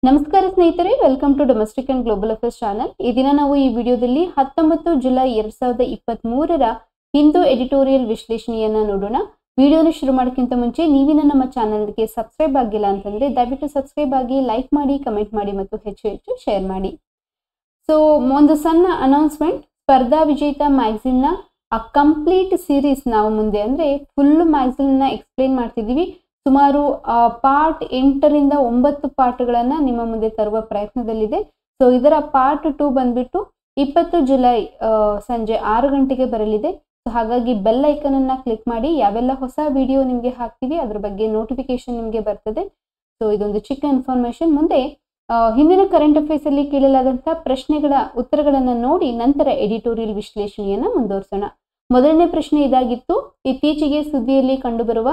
ನಮಸ್ಕಾರ ಸ್ನೇಹಿತರೆ welcome to domestic and global affairs channel ಈ ದಿನ ನಾವು ಈ ವಿಡಿಯೋದಲ್ಲಿ ಹತ್ತೊಂಬತ್ತು ಜುಲೈ ಎರಡ್ ಸಾವಿರದ ಇಪ್ಪತ್ತ್ ಮೂರರ ಹಿಂದೂ ಎಡಿಟೋರಿಯಲ್ ವಿಶ್ಲೇಷಣೆಯನ್ನ ನೋಡೋಣ ವಿಡಿಯೋನ ಶುರು ಮಾಡೋಕ್ಕಿಂತ ಮುಂಚೆ ನೀವಿನ ನಮ್ಮ ಚಾನಲ್ಗೆ ಸಬ್ಸ್ಕ್ರೈಬ್ ಆಗಿಲ್ಲ ಅಂತಂದ್ರೆ ದಯವಿಟ್ಟು ಸಬ್ಸ್ಕ್ರೈಬ್ ಆಗಿ ಲೈಕ್ ಮಾಡಿ ಕಮೆಂಟ್ ಮಾಡಿ ಮತ್ತು ಹೆಚ್ಚು ಹೆಚ್ಚು ಶೇರ್ ಮಾಡಿ ಸೊ ಒಂದು ಸಣ್ಣ ಅನೌನ್ಸ್ಮೆಂಟ್ ಸ್ಪರ್ಧಾ ವಿಜೇತ ಮ್ಯಾಗ್ಝಿನ್ನ ಆ ಕಂಪ್ಲೀಟ್ ಸೀರೀಸ್ ನಾವು ಮುಂದೆ ಅಂದ್ರೆ ಫುಲ್ ಮ್ಯಾಗ್ಝಿನ್ನ ಎಕ್ಸ್ಪ್ಲೇನ್ ಮಾಡ್ತಿದ್ದೀವಿ ಸುಮಾರು ಪಾರ್ಟ್ ಎಂಟರಿಂದ ಒಂಬತ್ತು ಪಾರ್ಟ್ಗಳನ್ನ ನಿಮ್ಮ ಮುಂದೆ ತರುವ ಪ್ರಯತ್ನದಲ್ಲಿದೆ ಸೊ ಇದರ ಪಾರ್ಟ್ ಟೂ ಬಂದ್ಬಿಟ್ಟು ಇಪ್ಪತ್ತು ಜುಲೈ ಆ, ಸಂಜೆ ಆರು ಗಂಟೆಗೆ ಬರಲಿದೆ ಸೊ ಹಾಗಾಗಿ ಬೆಲ್ ಐಕನ್ ಅನ್ನ ಕ್ಲಿಕ್ ಮಾಡಿ ಯಾವೆಲ್ಲ ಹೊಸ ವಿಡಿಯೋ ನಿಮಗೆ ಹಾಕ್ತೀವಿ ಅದ್ರ ಬಗ್ಗೆ ನೋಟಿಫಿಕೇಶನ್ ನಿಮಗೆ ಬರ್ತದೆ ಸೊ ಇದೊಂದು ಚಿಕ್ಕ ಇನ್ಫಾರ್ಮೇಶನ್ ಮುಂದೆ ಆ, ಹಿಂದಿನ ಕರೆಂಟ್ ಅಫೇರ್ಸ್ ಅಲ್ಲಿ ಕೇಳಲಾದಂತಹ ಪ್ರಶ್ನೆಗಳ ಉತ್ತರಗಳನ್ನ ನೋಡಿ ನಂತರ ಎಡಿಟೋರಿಯಲ್ ವಿಶ್ಲೇಷಣೆಯನ್ನ ಮುಂದುವರಿಸೋಣ ಮೊದಲನೇ ಪ್ರಶ್ನೆ ಇದಾಗಿತ್ತು ಇತ್ತೀಚೆಗೆ ಸುದ್ದಿಯಲ್ಲಿ ಕಂಡುಬರುವ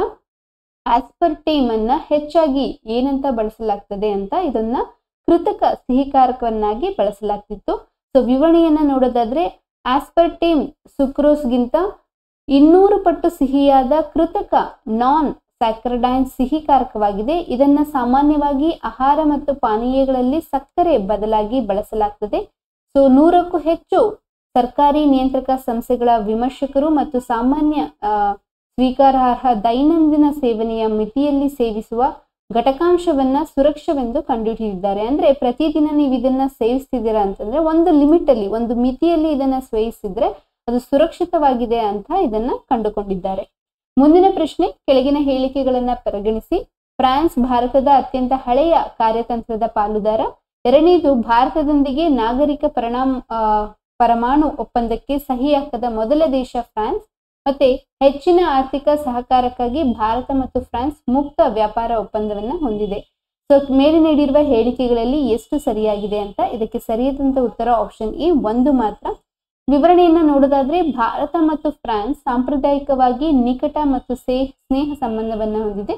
ಆಸ್ಪರ್ಟೇಮ್ ಅನ್ನ ಹೆಚ್ಚಾಗಿ ಏನಂತ ಬಳಸಲಾಗ್ತದೆ ಅಂತ ಇದನ್ನ ಕೃತಕ ಸಿಹಿಕಾರಕವನ್ನಾಗಿ ಬಳಸಲಾಗ್ತಿತ್ತು ಸೊ ವಿವರಣೆಯನ್ನ ನೋಡೋದಾದ್ರೆ ಆಸ್ಪರ್ಟೇಮ್ ಸುಕ್ರೋಸ್ಗಿಂತ ಇನ್ನೂರು ಪಟ್ಟು ಸಿಹಿಯಾದ ಕೃತಕ ನಾನ್ ಸ್ಯಾಕ್ರಡೈನ್ ಸಿಹಿಕಾರಕವಾಗಿದೆ ಇದನ್ನ ಸಾಮಾನ್ಯವಾಗಿ ಆಹಾರ ಮತ್ತು ಪಾನೀಯಗಳಲ್ಲಿ ಸಕ್ಕರೆ ಬದಲಾಗಿ ಬಳಸಲಾಗ್ತದೆ ಸೊ ನೂರಕ್ಕೂ ಹೆಚ್ಚು ಸರ್ಕಾರಿ ನಿಯಂತ್ರಕ ಸಂಸ್ಥೆಗಳ ವಿಮರ್ಶಕರು ಮತ್ತು ಸಾಮಾನ್ಯ ಆ, ಸ್ವೀಕಾರಾರ್ಹ ದೈನಂದಿನ ಸೇವನೆಯ ಮಿತಿಯಲ್ಲಿ ಸೇವಿಸುವ ಘಟಕಾಂಶವನ್ನ ಸುರಕ್ಷವೆಂದು ಕಂಡುಹಿಡಿದಿದ್ದಾರೆ ಅಂದ್ರೆ ಪ್ರತಿದಿನ ನೀವು ಇದನ್ನ ಸೇವಿಸ್ತಿದ್ದೀರಾ ಅಂತಂದ್ರೆ ಒಂದು ಲಿಮಿಟ್ ಅಲ್ಲಿ ಒಂದು ಮಿತಿಯಲ್ಲಿ ಇದನ್ನ ಸೇವಿಸಿದ್ರೆ ಅದು ಸುರಕ್ಷಿತವಾಗಿದೆ ಅಂತ ಇದನ್ನ ಕಂಡುಕೊಂಡಿದ್ದಾರೆ ಮುಂದಿನ ಪ್ರಶ್ನೆ ಕೆಳಗಿನ ಹೇಳಿಕೆಗಳನ್ನ ಪರಿಗಣಿಸಿ ಫ್ರಾನ್ಸ್ ಭಾರತದ ಅತ್ಯಂತ ಹಳೆಯ ಕಾರ್ಯತಂತ್ರದ ಪಾಲುದಾರ ಎರಡನೇದು ಭಾರತದೊಂದಿಗೆ ನಾಗರಿಕ ಪರಿಣಾಮ ಆ, ಪರಮಾಣು ಒಪ್ಪಂದಕ್ಕೆ ಸಹಿ ಹಾಕದ ಮೊದಲ ದೇಶ ಫ್ರಾನ್ಸ್ ಮತ್ತೆ ಹೆಚ್ಚಿನ ಆರ್ಥಿಕ ಸಹಕಾರಕ್ಕಾಗಿ ಭಾರತ ಮತ್ತು ಫ್ರಾನ್ಸ್ ಮುಕ್ತ ವ್ಯಾಪಾರ ಒಪ್ಪಂದವನ್ನ ಹೊಂದಿದೆ ಸೊ ಮೇಲೆ ನೀಡಿರುವ ಹೇಳಿಕೆಗಳಲ್ಲಿ ಎಷ್ಟು ಸರಿಯಾಗಿದೆ ಅಂತ ಇದಕ್ಕೆ ಸರಿಯಾದಂತ ಉತ್ತರ ಆಪ್ಷನ್ ಎ ಒಂದು ಮಾತ್ರ ವಿವರಣೆಯನ್ನ ನೋಡೋದಾದ್ರೆ ಭಾರತ ಮತ್ತು ಫ್ರಾನ್ಸ್ ಸಾಂಪ್ರದಾಯಿಕವಾಗಿ ನಿಕಟ ಮತ್ತು ಸೇ ಸ್ನೇಹ ಸಂಬಂಧವನ್ನ ಹೊಂದಿದೆ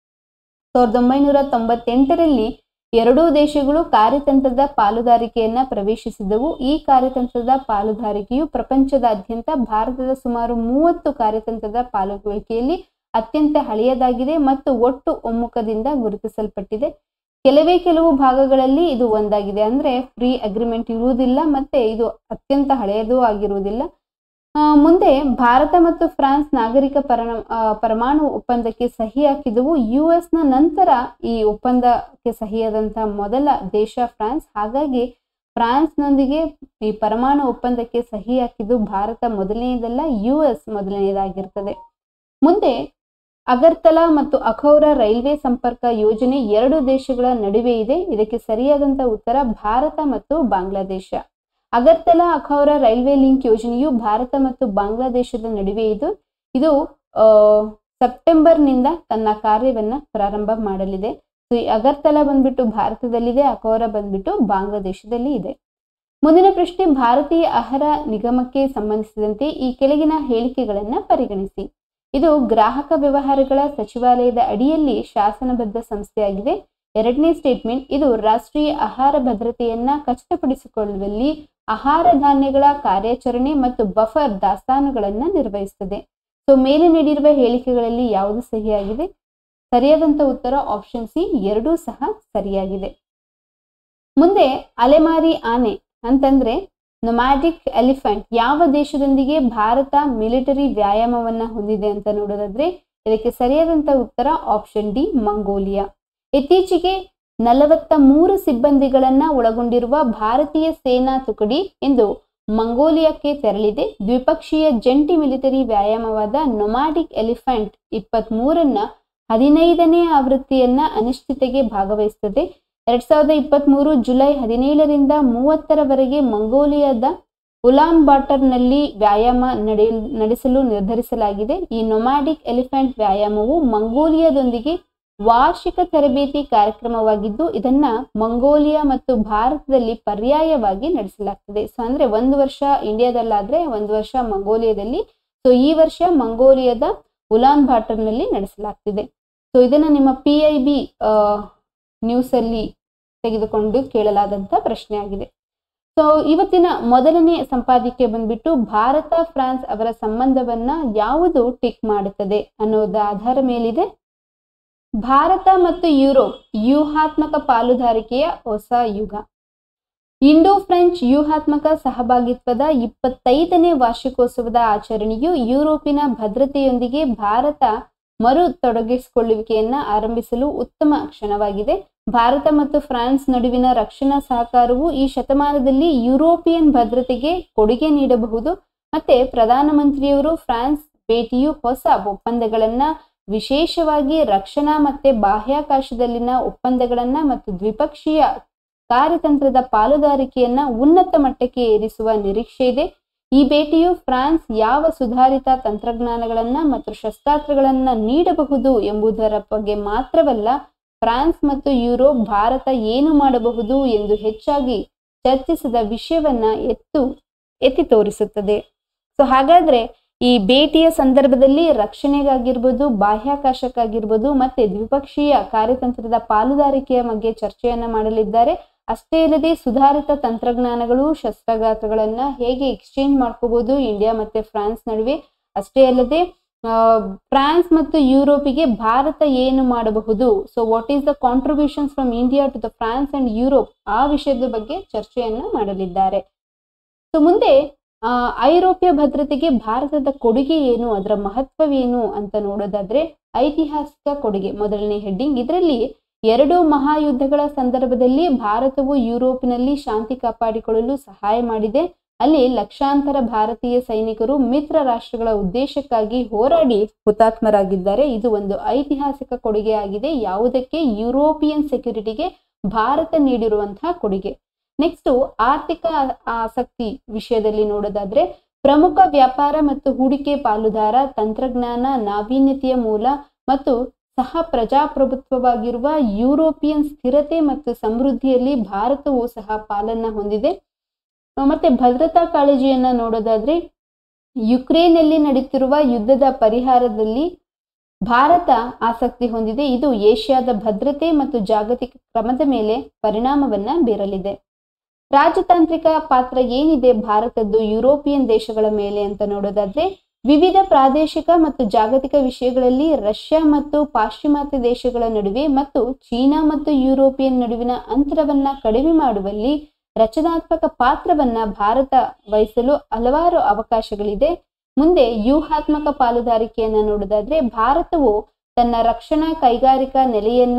ಸಾವಿರದ ಒಂಬೈನೂರ ತೊಂಬತ್ತೆಂಟರಲ್ಲಿ ಎರಡೂ ದೇಶಗಳು ಕಾರ್ಯತಂತ್ರದ ಪಾಲುದಾರಿಕೆಯನ್ನ ಪ್ರವೇಶಿಸಿದವು ಈ ಕಾರ್ಯತಂತ್ರದ ಪಾಲುದಾರಿಕೆಯು ಪ್ರಪಂಚದಾದ್ಯಂತ ಭಾರತದ ಸುಮಾರು ಮೂವತ್ತು ಕಾರ್ಯತಂತ್ರದ ಪಾಲುದಾರಿಕೆಯಲ್ಲಿ ಅತ್ಯಂತ ಹಳೆಯದಾಗಿದೆ ಮತ್ತು ಒಟ್ಟು ಒಮ್ಮುಖದಿಂದ ಗುರುತಿಸಲ್ಪಟ್ಟಿದೆ ಕೆಲವೇ ಕೆಲವು ಭಾಗಗಳಲ್ಲಿ ಇದು ಒಂದಾಗಿದೆ ಅಂದ್ರೆ ಫ್ರೀ ಅಗ್ರಿಮೆಂಟ್ ಇರುವುದಿಲ್ಲ ಮತ್ತೆ ಇದು ಅತ್ಯಂತ ಹಳೆಯದೂ ಆಗಿರುವುದಿಲ್ಲ ಆ, ಮುಂದೆ ಭಾರತ ಮತ್ತು ಫ್ರಾನ್ಸ್ ನಾಗರಿಕ ಪರಣ ಆ, ಪರಮಾಣು ಒಪ್ಪಂದಕ್ಕೆ ಸಹಿ ಹಾಕಿದವು ಯು ನ ನಂತರ ಈ ಒಪ್ಪಂದಕ್ಕೆ ಸಹಿಯಾದಂತಹ ಮೊದಲ ದೇಶ ಫ್ರಾನ್ಸ್ ಹಾಗಾಗಿ ಫ್ರಾನ್ಸ್ನೊಂದಿಗೆ ಈ ಪರಮಾಣು ಒಪ್ಪಂದಕ್ಕೆ ಸಹಿ ಹಾಕಿದ್ದು ಭಾರತ ಮೊದಲನೆಯದಲ್ಲ ಯು ಎಸ್ ಮೊದಲನೆಯದಾಗಿರ್ತದೆ ಮುಂದೆ ಅಗರ್ತಲಾ ಮತ್ತು ಅಖೌರ ರೈಲ್ವೆ ಸಂಪರ್ಕ ಯೋಜನೆ ಎರಡು ದೇಶಗಳ ನಡುವೆ ಇದೆ ಇದಕ್ಕೆ ಸರಿಯಾದಂತ ಉತ್ತರ ಭಾರತ ಮತ್ತು ಬಾಂಗ್ಲಾದೇಶ ಅಗರ್ತಲಾ ಅಖೌರ ರೈಲ್ವೆ ಲಿಂಕ್ ಯೋಜನೆಯು ಭಾರತ ಮತ್ತು ಬಾಂಗ್ಲಾದೇಶದ ನಡುವೆ ಇದು ಇದು ಆ, ಸೆಪ್ಟೆಂಬರ್ನಿಂದ ತನ್ನ ಕಾರ್ಯವನ್ನ ಪ್ರಾರಂಭ ಮಾಡಲಿದೆ ಸೊ ಈ ಅಗರ್ತಲಾ ಬಂದ್ಬಿಟ್ಟು ಭಾರತದಲ್ಲಿದೆ ಅಖೌರ ಬಂದ್ಬಿಟ್ಟು ಬಾಂಗ್ಲಾದೇಶದಲ್ಲಿ ಇದೆ ಮುಂದಿನ ಪ್ರಶ್ನೆ ಭಾರತೀಯ ಆಹಾರ ನಿಗಮಕ್ಕೆ ಸಂಬಂಧಿಸಿದಂತೆ ಈ ಕೆಳಗಿನ ಹೇಳಿಕೆಗಳನ್ನ ಪರಿಗಣಿಸಿ ಇದು ಗ್ರಾಹಕ ವ್ಯವಹಾರಗಳ ಸಚಿವಾಲಯದ ಅಡಿಯಲ್ಲಿ ಶಾಸನಬದ್ಧ ಸಂಸ್ಥೆಯಾಗಿದೆ ಎರಡನೇ ಸ್ಟೇಟ್ಮೆಂಟ್ ಇದು ರಾಷ್ಟ್ರೀಯ ಆಹಾರ ಭದ್ರತೆಯನ್ನ ಖಚಿತಪಡಿಸಿಕೊಳ್ಳುವಲ್ಲಿ ಆಹಾರ ಧಾನ್ಯಗಳ ಕಾರ್ಯಾಚರಣೆ ಮತ್ತು ಬಫರ್ ದಾಸ್ತಾನುಗಳನ್ನ ನಿರ್ವಹಿಸುತ್ತದೆ ಸೊ ಮೇಲೆ ನೀಡಿರುವ ಹೇಳಿಕೆಗಳಲ್ಲಿ ಯಾವುದು ಸರಿಯಾಗಿದೆ ಸರಿಯಾದಂತ ಉತ್ತರ ಆಪ್ಷನ್ ಸಿ ಎರಡೂ ಸಹ ಸರಿಯಾಗಿದೆ ಮುಂದೆ ಅಲೆಮಾರಿ ಆನೆ ಅಂತಂದ್ರೆ ನೊಮ್ಯಾಟಿಕ್ ಎಲಿಫೆಂಟ್ ಯಾವ ದೇಶದೊಂದಿಗೆ ಭಾರತ ಮಿಲಿಟರಿ ವ್ಯಾಯಾಮವನ್ನ ಹೊಂದಿದೆ ಅಂತ ನೋಡೋದಾದ್ರೆ ಇದಕ್ಕೆ ಸರಿಯಾದಂತ ಉತ್ತರ ಆಪ್ಷನ್ ಡಿ ಮಂಗೋಲಿಯಾ ಇತ್ತೀಚೆಗೆ ನಲವತ್ತ ಮೂರು ಸಿಬ್ಬಂದಿಗಳನ್ನ ಒಳಗೊಂಡಿರುವ ಭಾರತೀಯ ಸೇನಾ ತುಕಡಿ ಇಂದು ಮಂಗೋಲಿಯಾಕ್ಕೆ ತೆರಳಿದೆ ದ್ವಿಪಕ್ಷೀಯ ಜಂಟಿ ಮಿಲಿಟರಿ ವ್ಯಾಯಾಮವಾದ ನೊಮ್ಯಾಟಿಕ್ ಎಲಿಫೆಂಟ್ ಇಪ್ಪತ್ತ್ ಮೂರನ್ನ ಹದಿನೈದನೇ ಆವೃತ್ತಿಯನ್ನ ಅನಿಶ್ಚಿತೆಗೆ ಭಾಗವಹಿಸುತ್ತದೆ ಎರಡ್ ಸಾವಿರದ ಇಪ್ಪತ್ತ್ ಮೂರು ಜುಲೈ ಹದಿನೇಳರಿಂದ ಮೂವತ್ತರವರೆಗೆ ಮಂಗೋಲಿಯಾದ ಉಲಾನ್ ಬಾಟರ್ನಲ್ಲಿ ವ್ಯಾಯಾಮ ನಡೆಯ ನಡೆಸಲು ನಿರ್ಧರಿಸಲಾಗಿದೆ ಈ ನೊಮ್ಯಾಟಿಕ್ ಎಲಿಫೆಂಟ್ ವ್ಯಾಯಾಮವು ಮಂಗೋಲಿಯಾದೊಂದಿಗೆ ವಾರ್ಷಿಕ ತರಬೇತಿ ಕಾರ್ಯಕ್ರಮವಾಗಿದ್ದು ಇದನ್ನ ಮಂಗೋಲಿಯಾ ಮತ್ತು ಭಾರತದಲ್ಲಿ ಪರ್ಯಾಯವಾಗಿ ನಡೆಸಲಾಗ್ತದೆ ಸೊ ಅಂದ್ರೆ ಒಂದು ವರ್ಷ ಇಂಡಿಯಾದಲ್ಲಾದ್ರೆ ಒಂದು ವರ್ಷ ಮಂಗೋಲಿಯಾದಲ್ಲಿ ಸೊ ಈ ವರ್ಷ ಮಂಗೋಲಿಯಾದ ಉಲಾನ್ ಬಾಟರ್ನಲ್ಲಿ ನಡೆಸಲಾಗ್ತಿದೆ ಸೊ ಇದನ್ನ ನಿಮ್ಮ ಪಿ ಐ ಬಿ ನ್ಯೂಸ್ ಅಲ್ಲಿ ತೆಗೆದುಕೊಂಡು ಕೇಳಲಾದಂತ ಪ್ರಶ್ನೆ ಆಗಿದೆ ಸೊ ಇವತ್ತಿನ ಮೊದಲನೇ ಸಂಪಾದಕೀಯ ಬಂದ್ಬಿಟ್ಟು ಭಾರತ ಫ್ರಾನ್ಸ್ ಅವರ ಸಂಬಂಧವನ್ನ ಯಾವುದು ಟಿಕ್ ಮಾಡುತ್ತದೆ ಅನ್ನೋದ ಆಧಾರ ಮೇಲಿದೆ ಭಾರತ ಮತ್ತು ಯುರೋಪ್ ವ್ಯೂಹಾತ್ಮಕ ಪಾಲುದಾರಿಕೆಯ ಹೊಸ ಯುಗ ಇಂಡೋ ಫ್ರೆಂಚ್ ವ್ಯೂಹಾತ್ಮಕ ಸಹಭಾಗಿತ್ವದ ಇಪ್ಪತ್ತೈದನೇ ವಾರ್ಷಿಕೋತ್ಸವದ ಆಚರಣೆಯು ಯುರೋಪಿನ ಭದ್ರತೆಯೊಂದಿಗೆ ಭಾರತ ಮರು ತೊಡಗಿಸಿಕೊಳ್ಳುವಿಕೆಯನ್ನ ಆರಂಭಿಸಲು ಉತ್ತಮ ಕ್ಷಣವಾಗಿದೆ ಭಾರತ ಮತ್ತು ಫ್ರಾನ್ಸ್ ನಡುವಿನ ರಕ್ಷಣಾ ಸಹಕಾರವು ಈ ಶತಮಾನದಲ್ಲಿ ಯುರೋಪಿಯನ್ ಭದ್ರತೆಗೆ ಕೊಡುಗೆ ನೀಡಬಹುದು ಮತ್ತೆ ಪ್ರಧಾನಮಂತ್ರಿಯವರು ಫ್ರಾನ್ಸ್ ಭೇಟಿಯು ಹೊಸ ಒಪ್ಪಂದಗಳನ್ನ ವಿಶೇಷವಾಗಿ ರಕ್ಷಣಾ ಮತ್ತೆ ಬಾಹ್ಯಾಕಾಶದಲ್ಲಿನ ಒಪ್ಪಂದಗಳನ್ನ ಮತ್ತು ದ್ವಿಪಕ್ಷೀಯ ಕಾರ್ಯತಂತ್ರದ ಪಾಲುದಾರಿಕೆಯನ್ನ ಉನ್ನತ ಮಟ್ಟಕ್ಕೆ ಏರಿಸುವ ನಿರೀಕ್ಷೆ ಇದೆ ಈ ಭೇಟಿಯು ಫ್ರಾನ್ಸ್ ಯಾವ ಸುಧಾರಿತ ತಂತ್ರಜ್ಞಾನಗಳನ್ನ ಮತ್ತು ಶಸ್ತ್ರಾಸ್ತ್ರಗಳನ್ನ ನೀಡಬಹುದು ಎಂಬುದರ ಬಗ್ಗೆ ಮಾತ್ರವಲ್ಲ ಫ್ರಾನ್ಸ್ ಮತ್ತು ಯುರೋಪ್ ಭಾರತ ಏನು ಮಾಡಬಹುದು ಎಂದು ಹೆಚ್ಚಾಗಿ ಚರ್ಚಿಸಿದ ವಿಷಯವನ್ನ ಎತ್ತು ಎತ್ತಿ ತೋರಿಸುತ್ತದೆ ಸೊ ಹಾಗಾದ್ರೆ ಈ ಭೇಟಿಯ ಸಂದರ್ಭದಲ್ಲಿ ರಕ್ಷಣೆಗಾಗಿರ್ಬೋದು ಬಾಹ್ಯಾಕಾಶಕ್ಕಾಗಿರ್ಬೋದು ಮತ್ತೆ ದ್ವಿಪಕ್ಷೀಯ ಕಾರ್ಯತಂತ್ರದ ಪಾಲುದಾರಿಕೆಯ ಬಗ್ಗೆ ಚರ್ಚೆಯನ್ನ ಮಾಡಲಿದ್ದಾರೆ ಅಷ್ಟೇ ಅಲ್ಲದೆ ಸುಧಾರಿತ ತಂತ್ರಜ್ಞಾನಗಳು ಶಸ್ತ್ರಾಗಾತ್ರಗಳನ್ನ ಹೇಗೆ ಎಕ್ಸ್ಚೇಂಜ್ ಮಾಡ್ಕೋಬಹುದು ಇಂಡಿಯಾ ಮತ್ತೆ ಫ್ರಾನ್ಸ್ ನಡುವೆ ಅಷ್ಟೇ ಅಲ್ಲದೆ ಫ್ರಾನ್ಸ್ ಮತ್ತು ಯುರೋಪಿಗೆ ಭಾರತ ಏನು ಮಾಡಬಹುದು so what is the contributions from India to the France and Europe ಆ ವಿಷಯದ ಬಗ್ಗೆ ಚರ್ಚೆಯನ್ನ ಮಾಡಲಿದ್ದಾರೆ ಸೊ ಮುಂದೆ ಐರೋಪ್ಯ ಭದ್ರತೆಗೆ ಭಾರತದ ಕೊಡುಗೆ ಏನು ಅದರ ಮಹತ್ವವೇನು ಅಂತ ನೋಡೋದಾದ್ರೆ ಐತಿಹಾಸಿಕ ಕೊಡುಗೆ ಮೊದಲನೇ ಹೆಡ್ಡಿಂಗ್ ಇದರಲ್ಲಿ ಎರಡು ಮಹಾಯುದ್ಧಗಳ ಸಂದರ್ಭದಲ್ಲಿ ಭಾರತವು ಯುರೋಪಿನಲ್ಲಿ ಶಾಂತಿ ಕಾಪಾಡಿಕೊಳ್ಳಲು ಸಹಾಯ ಮಾಡಿದೆ ಅಲ್ಲಿ ಲಕ್ಷಾಂತರ ಭಾರತೀಯ ಸೈನಿಕರು ಮಿತ್ರ ರಾಷ್ಟ್ರಗಳ ಉದ್ದೇಶಕ್ಕಾಗಿ ಹೋರಾಡಿ ಹುತಾತ್ಮರಾಗಿದ್ದಾರೆ ಇದು ಒಂದು ಐತಿಹಾಸಿಕ ಕೊಡುಗೆ ಆಗಿದೆ ಯಾವುದಕ್ಕೆ ಯುರೋಪಿಯನ್ ಸೆಕ್ಯೂರಿಟಿಗೆ ಭಾರತ ನೀಡಿರುವಂತಹ ಕೊಡುಗೆ ನೆಕ್ಸ್ಟ್ ಆರ್ಥಿಕ ಆಸಕ್ತಿ ವಿಷಯದಲ್ಲಿ ನೋಡೋದಾದ್ರೆ ಪ್ರಮುಖ ವ್ಯಾಪಾರ ಮತ್ತು ಹೂಡಿಕೆ ಪಾಲುದಾರ ತಂತ್ರಜ್ಞಾನ ನಾವೀನ್ಯತೆಯ ಮೂಲ ಮತ್ತು ಸಹ ಪ್ರಜಾಪ್ರಭುತ್ವವಾಗಿರುವ ಯುರೋಪಿಯನ್ ಸ್ಥಿರತೆ ಮತ್ತು ಸಮೃದ್ಧಿಯಲ್ಲಿ ಭಾರತವು ಸಹ ಪಾಲನ್ನ ಹೊಂದಿದೆ ಮತ್ತೆ ಭದ್ರತಾ ಕಾಳಜಿಯನ್ನ ನೋಡೋದಾದ್ರೆ ಯುಕ್ರೇನ್ನಲ್ಲಿ ನಡೆಯುತ್ತಿರುವ ಯುದ್ಧದ ಪರಿಹಾರದಲ್ಲಿ ಭಾರತ ಆಸಕ್ತಿ ಹೊಂದಿದೆ ಇದು ಏಷ್ಯಾದ ಭದ್ರತೆ ಮತ್ತು ಜಾಗತಿಕ ಕ್ರಮದ ಮೇಲೆ ಪರಿಣಾಮವನ್ನ ಬೀರಲಿದೆ ರಾಜತಾಂತ್ರಿಕ ಪಾತ್ರ ಏನಿದೆ ಭಾರತದ್ದು ಯುರೋಪಿಯನ್ ದೇಶಗಳ ಮೇಲೆ ಅಂತ ನೋಡೋದಾದ್ರೆ ವಿವಿಧ ಪ್ರಾದೇಶಿಕ ಮತ್ತು ಜಾಗತಿಕ ವಿಷಯಗಳಲ್ಲಿ ರಷ್ಯಾ ಮತ್ತು ಪಾಶ್ಚಿಮಾತ್ಯ ದೇಶಗಳ ನಡುವೆ ಮತ್ತು ಚೀನಾ ಮತ್ತು ಯುರೋಪಿಯನ್ ನಡುವಿನ ಅಂತರವನ್ನ ಕಡಿಮೆ ಮಾಡುವಲ್ಲಿ ರಚನಾತ್ಮಕ ಪಾತ್ರವನ್ನ ಭಾರತ ವಹಿಸಲು ಹಲವಾರು ಅವಕಾಶಗಳಿದೆ ಮುಂದೆ ವ್ಯೂಹಾತ್ಮಕ ಪಾಲುದಾರಿಕೆಯನ್ನ ನೋಡೋದಾದ್ರೆ ಭಾರತವು ತನ್ನ ರಕ್ಷಣಾ ಕೈಗಾರಿಕಾ ನೆಲೆಯನ್ನ